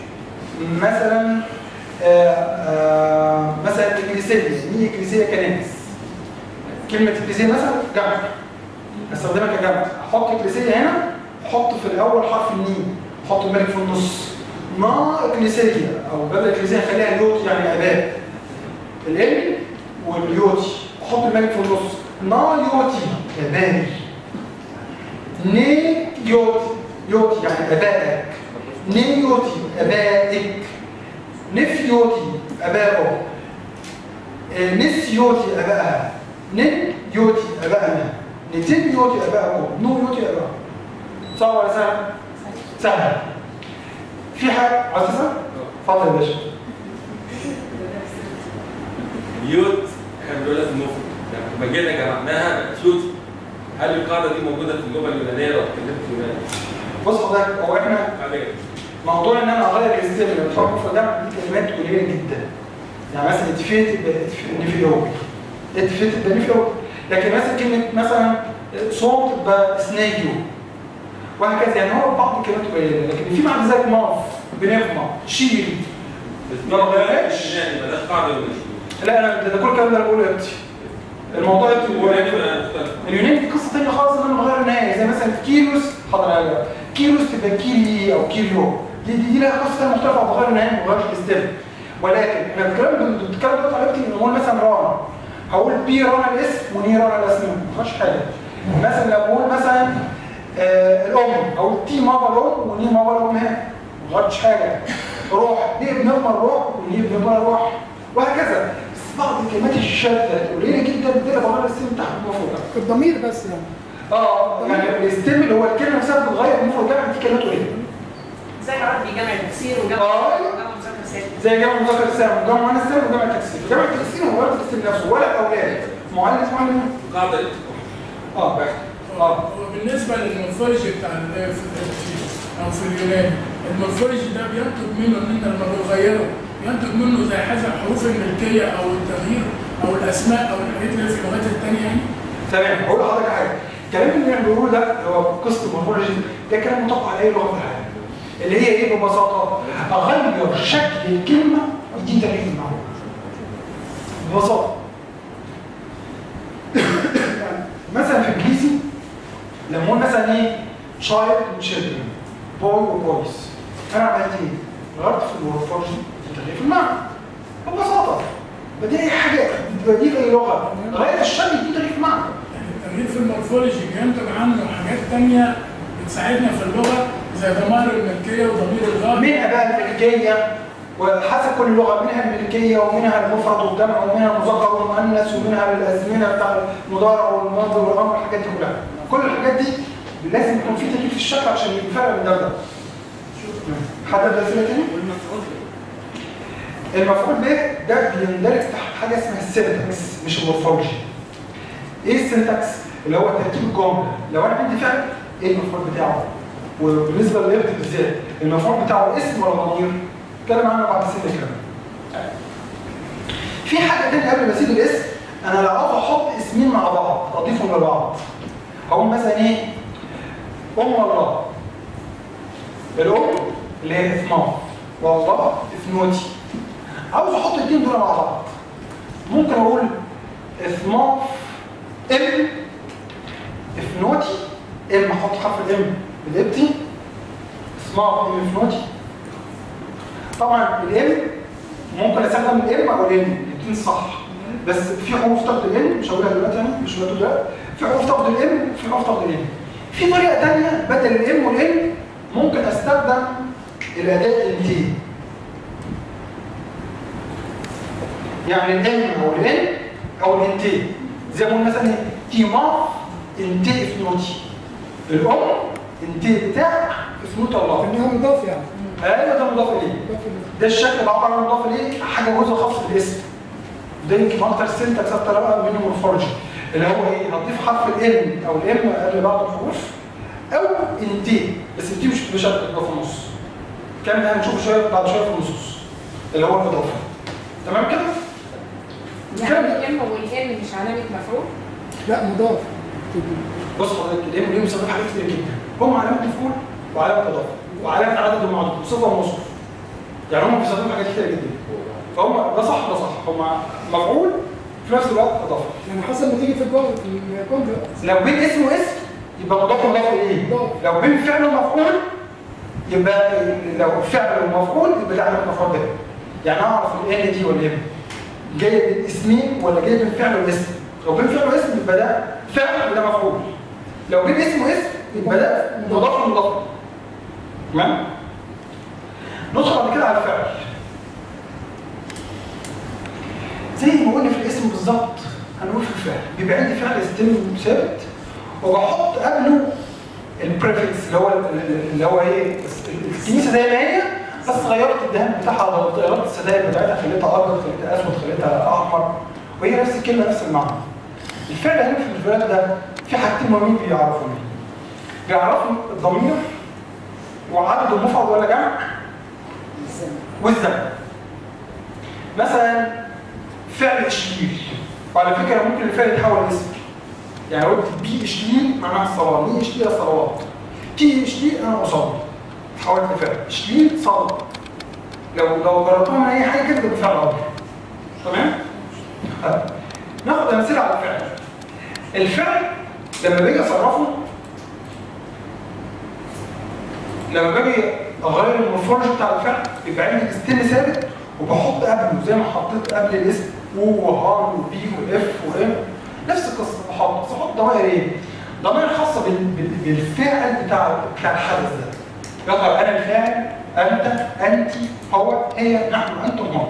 مثلا آه آه مثلا اكليسيه مين اكليسيه كنائس كلمه اكليسيه مثلا جمع استخدمها كجمع احط اكليسيه هنا احط في الاول حرف النين احط الملك في النص ما اكليسيه او بدل اكليسيه خليها يوت يعني اباء الام واليوتي احط الملك في النص نا يوتي ابائي ني يوتي يوتي يعني ابائك ني يوتي ابائك نف يوتي ابائه آه، نس يوتي ابائها نن يوتي ابائنا نتن يوتي ابائكم نو يوتي ابائكم صعب ولا سهل؟ سهل في حاجه عايز تسال؟ اتفضل يا باشا يوت كان بيقول لك المفرد يعني لما جينا جمعناها بقت يوت هل القاعده دي موجوده في اللغه اليونانيه لو اتكلمت يوناني؟ بص حضرتك هو احنا عادي موضوع ان انا اغير الاستيم من الحكم المفرد ده دي كلمات قليله جدا يعني مثلا اتفيت يبقى نفيلوبي اتفيت يبقى نفيلوبي لكن مثلا كلمه مثلا صوت يبقى سنيجيو وهكذا يعني هو بعض الكلمات قليله لكن في بعد ذلك ماف بنفما شيل بس ما بغيرهاش. يوناني ما داش قاعده يونانيه لا انا ده, ده كل الكلام ده انا بقوله يا ابتي الموضوع يا ابتي هو- اليوناني بقى مختلف اليوناني دي قصه ثانيه خالص ان انا بغير النهايه زي مثلا كيروس حاضر عليها كيروس تبقى كيري او كيريو دي دي, دي لها قصه ثانيه مختلفه بغير النهايه ما بغيرش الاستيم ولكن احنا بنتكلم بنتكلم دلوقتي على ان نقول مثلا رانا هقول بي رانا الاسم وني رانا الاسم ما فيهاش حاجه مثلا لو بقول مثلا آه الام هقول تي ماما الام وني ماما الام هنا ما غيرتش حاجه روح دي بنضمن روح ودي بنضمن روح وهكذا بس بعض الكلمات الشاذه القليله جدا دي اللي بغير الاسم بتاعها المفروض الضمير بس يعني اه يعني الاستيم اللي هو الكلمه نفسها بتتغير المفروض جمع دي كلمات قليله زي عربي جمع تكسير وجمع آه. وجمع مذكر سالم زي جمع مذكر السالم وجمع مؤنث سالم وجمع تكسير جمع التكسير هو ولد الاستيم نفسه ولا اولاد معلم معلم القاعده دي اه اه هو بالنسبه للمورفولوجي بتاع ال- في ال- او في اليوناني المورفولوجي ده بينتج منه ان انت لما بتغيره ينتج منه زي حاجه حروف الملكيه او التغيير او الاسماء او الحاجات اللي في اللغات الثانيه يعني تمام هقول لحضرتك حاجه الكلام اللي احنا بنقوله ده اللي هو قصه المورفولوجي ده كلام مطبق على اي لغه في الحياه اللي هي ايه ببساطه اغير شكل الكلمه دي تغيير المعنى ببساطه يعني مثلا في الانجليزي لما اقول مثلا ايه child وchildren boy وبويز انا عملت ايه؟ غيرت في المورفولوجي دي تغيير في المعنى ببساطه بدي اي حاجه تغيير في اي لغه غير في الشكل دي تغيير في المعنى يعني التغيير في المورفولوجي بينتج عنه حاجات تانية بتساعدنا في اللغة زي ضمائر الملكية وضمير الغائب منها بقى الملكيه وحسب كل لغه منها الملكيه ومنها المفرد والجمع ومنها المذكر والمؤنث ومنها الازمنه بتاع المضارع والماضي والامر الحاجات دي كلها كل الحاجات دي لازم يكون في تكييف في الشكل عشان يفرق من ده وده حد عنده اسئله تاني؟ المفعول به ده بيندرج تحت حاجه اسمها السنتكس مش المورفولوجي ايه السنتكس؟ اللي هو ترتيب الجمله لو انا عندي فعل ايه المفعول بتاعه؟ وبالنسبه للابد بالذات المفعول بتاعه اسم ولا ضمير؟ اتكلم عنه بعد سن كمان في حاجه تانية قبل ما اسيب الاسم انا لو عاوز احط اسمين مع بعض اضيفهم لبعض هقول مثلا ايه؟ ام الله الام اللي هي اثمار والله اثنوتي عاوز احط الاثنين دول مع بعض ممكن اقول اثمار ام اثنوتي ام احط حرف الام بالابتي اثمار ام اثنوتي طبعا الام ممكن استخدم الام او الان الاثنين صح بس في حروف تاخد الان مش هقولها دلوقتي يعني مش هقولها دلوقتي في حروف تاخد الام وفي حروف تاخد الان في طريقه ثانيه بدل الام والان ممكن استخدم الاداه التي يعني الام او الان او الانتي زي ما قلنا مثلا ايه تيمار انتي افنوتي الام انتي بتاع افنوت الله انها مضاف يعني ايوه ده مضاف اليه مضاف إليه. ده الشكل بعبر عن مضاف اليه حاجه جزء خاص بالاسم ده يمكن اكتر سنتكس اكتر بقى منه مورفولوجي اللي هو ايه هتضيف حرف الام او الام قبل بعض الحروف او انتي بس انتي مش مش هتبقى في النص الكلام ده هنشوفه شويه بعد شويه في النصوص اللي هو الاضافه تمام كده؟ يعني الام والان مش علامه مفعول لا مضاف بص حضرتك الام والام بيستخدموا حاجات كتير جدا هم علامه مفعول وعلامه اضافه وعلامه عدد المعدود وصفه وموصوف يعني هم بيستخدموا حاجات كتير جدا فهم ده صح ده صح هم مفعول في نفس الوقت اضافه يعني حسب ما تيجي في الجمله في الجمله لو بين اسم واسم يبقى مضاف ومضاف اليه لو بين فعل ومفعول يبقى لو فعل ومفعول يبقى ده علامه مفعول به يعني اعرف الان دي ولا ام جايه بين اسمين ولا جايه بين فعل واسم لو بين فعل واسم يبقى ده فعل وده مفعول لو بين اسم واسم يبقى ده مضاف ومضاف تمام ندخل بعد كده على الفعل زي ما قلنا في الاسم بالظبط هنقول في الفعل بيبقى عندي فعل ستيم ثابت وبحط قبله البريفكس اللي هو اللي هو ايه الكنيسه زي ما هي بس غيرت الدهان بتاعها غيرت السداير بتاعتها خليتها ابيض خليتها اسود خليتها احمر وهي نفس الكلمه نفس المعنى الفعل هنا في الفعل ده في حاجتين مهمين بيعرفوني بيعرفوا الضمير وعدد المفرد ولا جمع والزمن مثلا فعل اشليل وعلى فكره ممكن الفعل يتحول لاسم يعني قلت بي اشليل معناها الصلاه بي اشليل الصلوات تي اشليل انا اصلي تحولت لفعل اشليل صلاه لو لو جربتوها من اي حاجه كده بفعل امر تمام طيب. ناخد امثله على الفعل الفعل لما باجي اصرفه لما باجي اغير المورفولوجي بتاع الفعل يبقى عندي ستين ثابت وبحط قبله زي ما حطيت قبل الاسم و وهار وبي واف وام نفس القصه بحط بس احط ضمائر ايه؟ ضمائر خاصه بال- بال- بالفعل بتاع بتاع الحدث ده يظهر انا الفاعل انت انت هو هي نحن انتم هم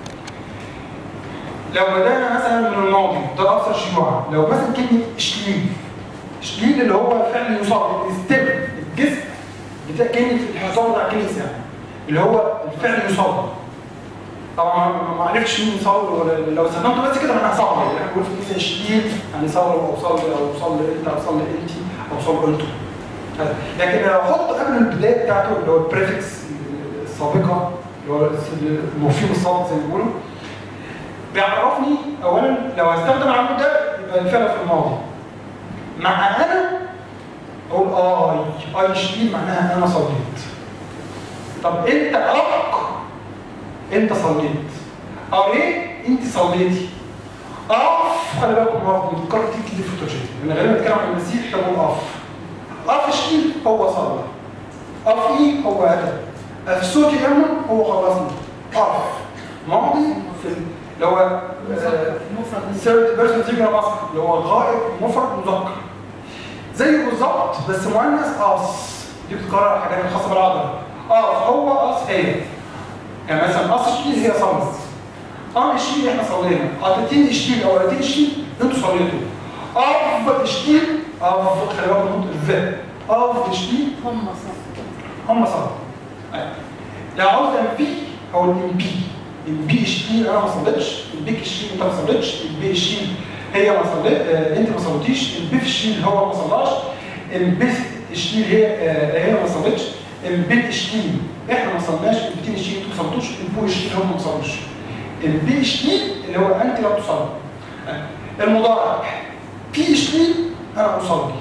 لو بدانا مثلا من الماضي ده الاكثر شيوعا لو مثلا كلمه اشليل اشليل اللي هو فعل يصاب الاستب الجسم بتاع كلمه الحصان بتاع كلمه يعني اللي هو الفعل يصاب طبعا ما- ما عرفتش مين يصور ولا لو استخدمته بس كده انا هصور يعني بقول في كلمه اشليل يعني صور او صل او صل انت او صل انت او صل انتم لكن لو احط قبل البدايه بتاعته اللي هو البريفكس السابقه اللي هو المورفيم السابق زي ما بيقولوا بيعرفني اولا لو هستخدم العمود ده يبقى الفعل في الماضي مع انا اقول اي اي شديد معناها انا صليت طب انت اق انت صليت قريت انت صليتي اقف خلي بالكم برضه بتكرر كتير كتير في التوجيه لان غالبا بتكلم عن المسيح فبقول اقف اقف شديد هو صلى اقف ايه هو اتى اف صوتي امه هو خلصني اقف ماضي في ال- اللي هو آه، ثيرد بيرسون سينجولار ماسكولين اللي هو غائب مفرد مذكر زيه بالظبط بس مؤنث اس دي بتكرر على الحاجات الخاصه بالعضله اه هو اس هي يعني مثلا اس شيل هي صمت اه اشتيل احنا صلينا قطتين اشتيل او قطتين اشتيل انتوا صليتوا اف اشتيل اف خلي بالك من الف اف اشتيل هم صح هم صلوا أيوة. لو عاوز البي او البي البي اشتيل انا ما صليتش البيك اشتيل انت ما صليتش البي اشتيل هي ما صليت آه انت ما صليتيش البيف اشتيل هو ما صلاش البيف اشتيل هي آه هي ما صليتش البيت اشتيل احنا ما صلناش البيتين اشتيل انتوا ما صليتوش البو اشتيل هم ما صلوش البي اشتيل اللي هو انت لا تصلي أيوة. المضارع بي اشتيل انا اصلي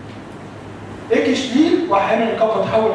اكي شليل واحيانا القبضه تتحول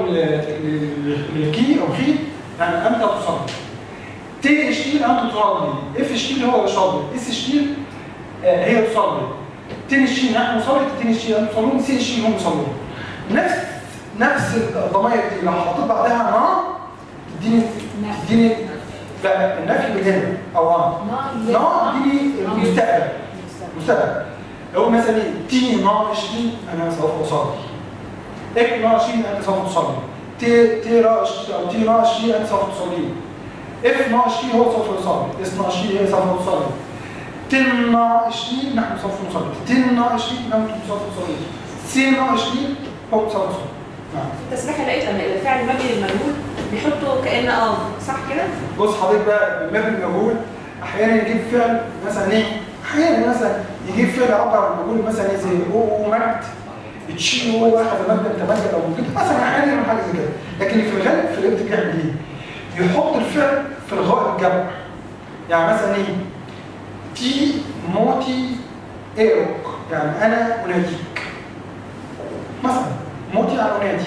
لكي او خي يعني انت تصلي تي شليل انت تصلي اف شليل هو يصلي اس شليل آه هي تصلي تين شليل نحن نصلي تين شليل انتم تصلون سي شليل هم يصلون نفس نفس الضمائر دي لو حطيت بعدها نا تديني تديني لا النفي بالهنا او نا نا تديني المستقبل المستقبل لو مثلا ايه تي نا شليل انا سوف اصلي اك ناشي انت سوف تصلي تي تي راشي او تي راشي انت سوف تصلي اف ناشي هو سوف يصلي اس ناشي هي سوف تصلي تن ناشي نحن سوف نصلي تن ناشي نحن سوف نصلي سي ناشي هو سوف يصلي نعم التسبيحه لقيت لما الفعل مبني للمجهول بيحطوا كان اه صح كده؟ بص حضرتك بقى المبني المجهول احيانا يجيب فعل مثلا ايه احيانا مثلا يجيب فعل يعبر عن المجهول مثلا ايه زي او مجد تشيل هو واحد مادة تمجد او ممكن مثلا احيانا يعمل حاجه زي كده لكن في الغالب في الابت بيعمل ايه؟ يحط الفعل في الغاء الجمع يعني مثلا ايه؟ تي موتي ايروك يعني انا اناديك مثلا موتي يعني انادي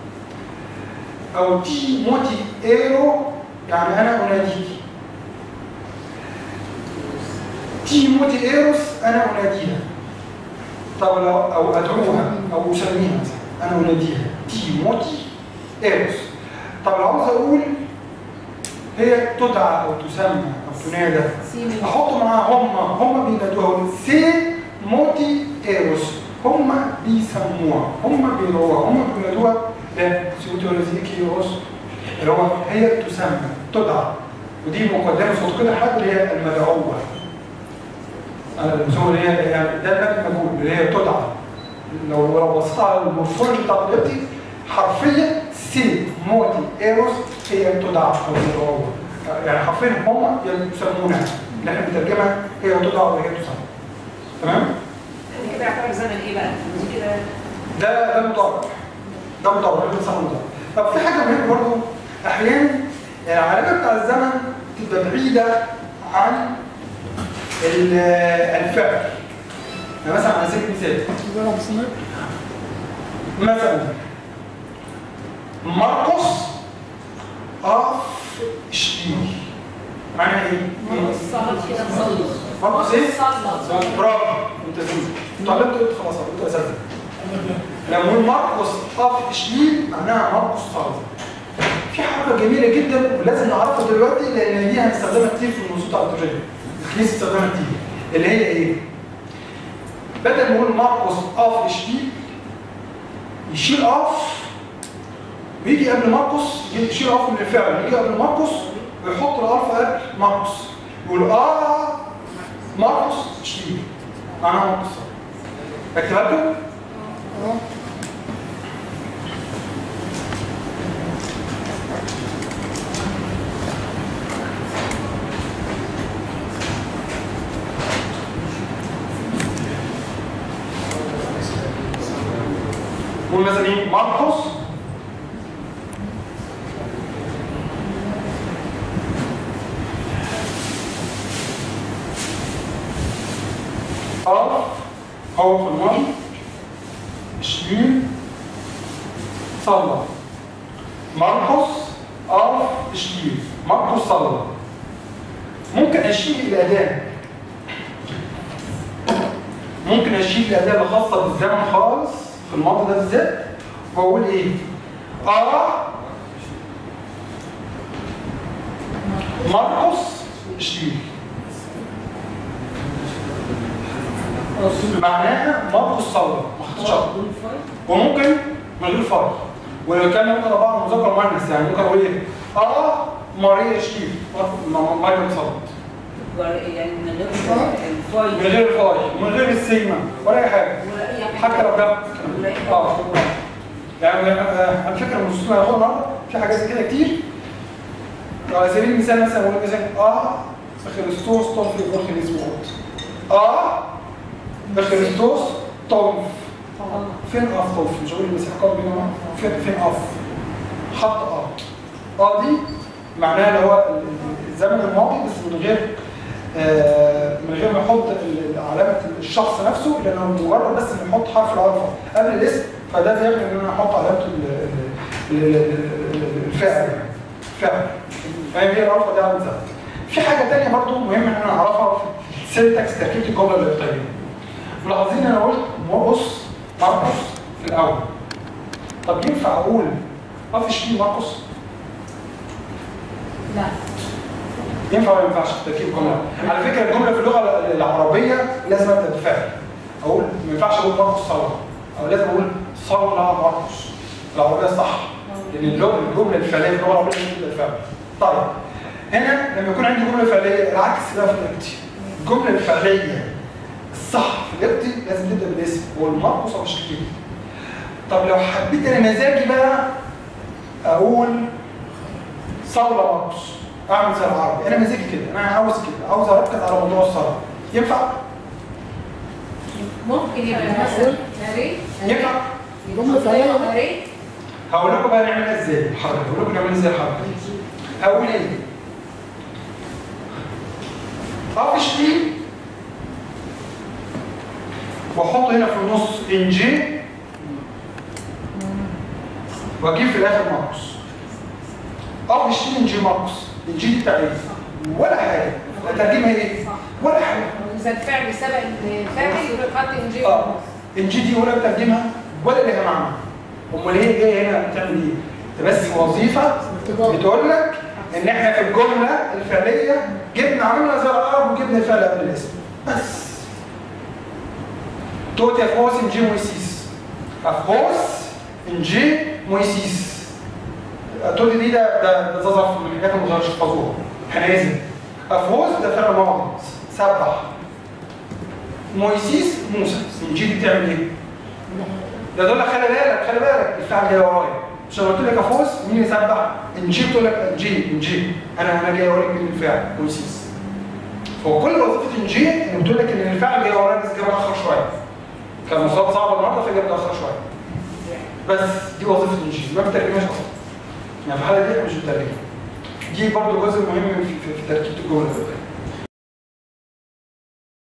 او تي موتي ايرو يعني انا اناديك تي موتي ايروس انا اناديها طب لو او ادعوها او اسميها مثلا انا اناديها تيموتي ايروس طب لو عاوز اقول هي تدعى او تسمى او تنادى احط معاها هم هم بينادوها اقول سي موتي ايروس هم بيسموها هم بيدعوها هم بينادوها لا سيوتوريزيكي ايروس اللي هو هي تسمى تدعى ودي مقدمه صوت كده حد اللي هي المدعوه المسمى اللي هي يعني ده المبنى المجهول اللي هي تدعى لو لو بصيت على المورفولوجي بتاع دلوقتي حرفيا سي موتي ايروس هي تدعى او تدعى يعني حرفيا هم يسمونها اللي احنا بنترجمها هي تدعى وهي تسمى تمام؟ كده يعتبر زمن ايه بقى؟ كده ده ده مضارع ده مضارع ده بنسميه مضارع طب في حاجه مهمه برضه احيانا العلامه بتاع الزمن تبقى بعيده عن الفعل يعني مثلا على سبيل المثال ضرب سناب مثلا مرقس اف شتيل معناها ايه؟ صلاه كده صلى مرقس ايه؟ صلى برافو ممتازين طالبت قلت خلاص قلت اساسا لما نقول مرقس اف شتيل معناها مرقس صلى في حركه جميله جدا ولازم نعرفها دلوقتي لان دي هنستخدمها كتير في النصوص التعبيريه الكنيسه استخدمها كتير اللي هي ايه؟ بدل ما نقول مرقس اف شتيل يشيل اف ويجي قبل مرقس يشيل اف من الفعل يجي قبل مرقس ويحط الالف قبل مرقس يقول اه مرقس شتيل معناها مرقس اكتبها لكم؟ قول مثلا ايه مرقس اه هو في الماضي شليل صلى مرقس اه شليل مرقس صلى ممكن اشيل الاداه ممكن اشيل الاداه الخاصه بالزمن خالص في الماضي ده بالذات واقول ايه؟ اه مرقس شليل معناها مرقس صلى ما خدتش أرض. وممكن من غير فرق ولو كان ممكن طبعا مذكر مؤنث يعني ممكن اقول ايه؟ اه ماريا شريف مريم صلت يعني من غير من الفايل غير الفاي من غير السيجما ولا اي حاجه ولا اي حاجه حتى لو ده ولا اي اه حاجه يعني آه، على فكره النصوص اللي هناخدها النهارده في حاجات زي كده كتير على سبيل المثال مثلا اقول مثلا اه خريستوس طنف الفرخ اسمه اه خريستوس طنف فين اف طنف مش هقول المسيح قال بينا فين فين اف خط اه اه دي معناها اللي هو ال- ال- الزمن الماضي بس من غير آه، من غير ما يحط ال- ال- علامه الشخص نفسه لانه مجرد بس انه يحط حرف الالفا قبل الاسم فده بيعني ان انا احط علامه ال- ال- ال- ال- ال- الفعل يعني فعل فاهم هي الالفا دي علامه زمن في حاجه ثانيه برضو مهم ان انا اعرفها في سينتاكس تركيبه الجمله الابطاليه ملاحظين ان انا قلت مرقص مرقص في الاول طب ينفع اقول اف شي مرقص لا ينفع ولا ما ينفعش في تركيب الجمله على فكره الجمله في اللغه العربيه لازم ابدا بفعل اقول ما ينفعش اقول مرقص صلى او لازم اقول صلى مرقص العربيه صح لان اللغه الجمله الفعليه في اللغه العربيه لازم تبدا بفعل طيب هنا لما يكون عندي جمله فعليه العكس بقى في الابتي الجمله الفعليه الصح في الابتي لازم تبدا بالاسم هو المرقص او الشكل طب لو حبيت انا مزاجي بقى اقول صلى مرقص اعمل زي العربي انا مزاجي كده انا عاوز كده عاوز اركز على موضوع الصلاه ينفع ممكن يبقى مثلا يا ريت ينفع جملة فعلية يا ريت هقول لكم بقى نعملها ازاي الحركه هقول لكم نعملها ازاي الحركه هقول ايه طرش دي واحط هنا في النص ان جي واجيب في الاخر ماركوس طرش دي ان جي ماركوس ان جي دي بتاع ايه ولا حاجه ترجمها ايه ولا حاجه اذا الفعل سبق الفاعل يبقى خط انجيل اه الجي دي ولا بترجمها ولا ليها معنى امال هي جايه هنا بتعمل ايه؟ ده بس وظيفه بتقول لك ان احنا في الجمله الفعليه جبنا عملنا زي العرب وجبنا الفعل قبل الاسم بس توت افوس ان جي مويسيس افوس ان جي مويسيس توت دي ده ده ده ظرف من الحاجات اللي ما تقدرش تحفظوها حنازل افوس ده فعل ماضي سبح مويسيس موسى انجيل دي بتعمل ايه؟ ده دول خلي بالك خلي بالك الفعل جاي ورايا مش انا قلت لك افوس مين يسبح؟ انجيل تقول لك انجيل انجيل انا انا جاي اوريك مين الفعل مويسيس فهو كل وظيفه انجيل ان بتقول لك ان الفعل جاي ورايا بس جاي متاخر شويه كان مصاب صعب النهارده فجاي متاخر شويه بس دي وظيفه انجيل ما بترجمهاش اصلا يعني في الحاله دي إحنا مش بترجمها دي برضه جزء مهم في, في, في تركيبه الجمله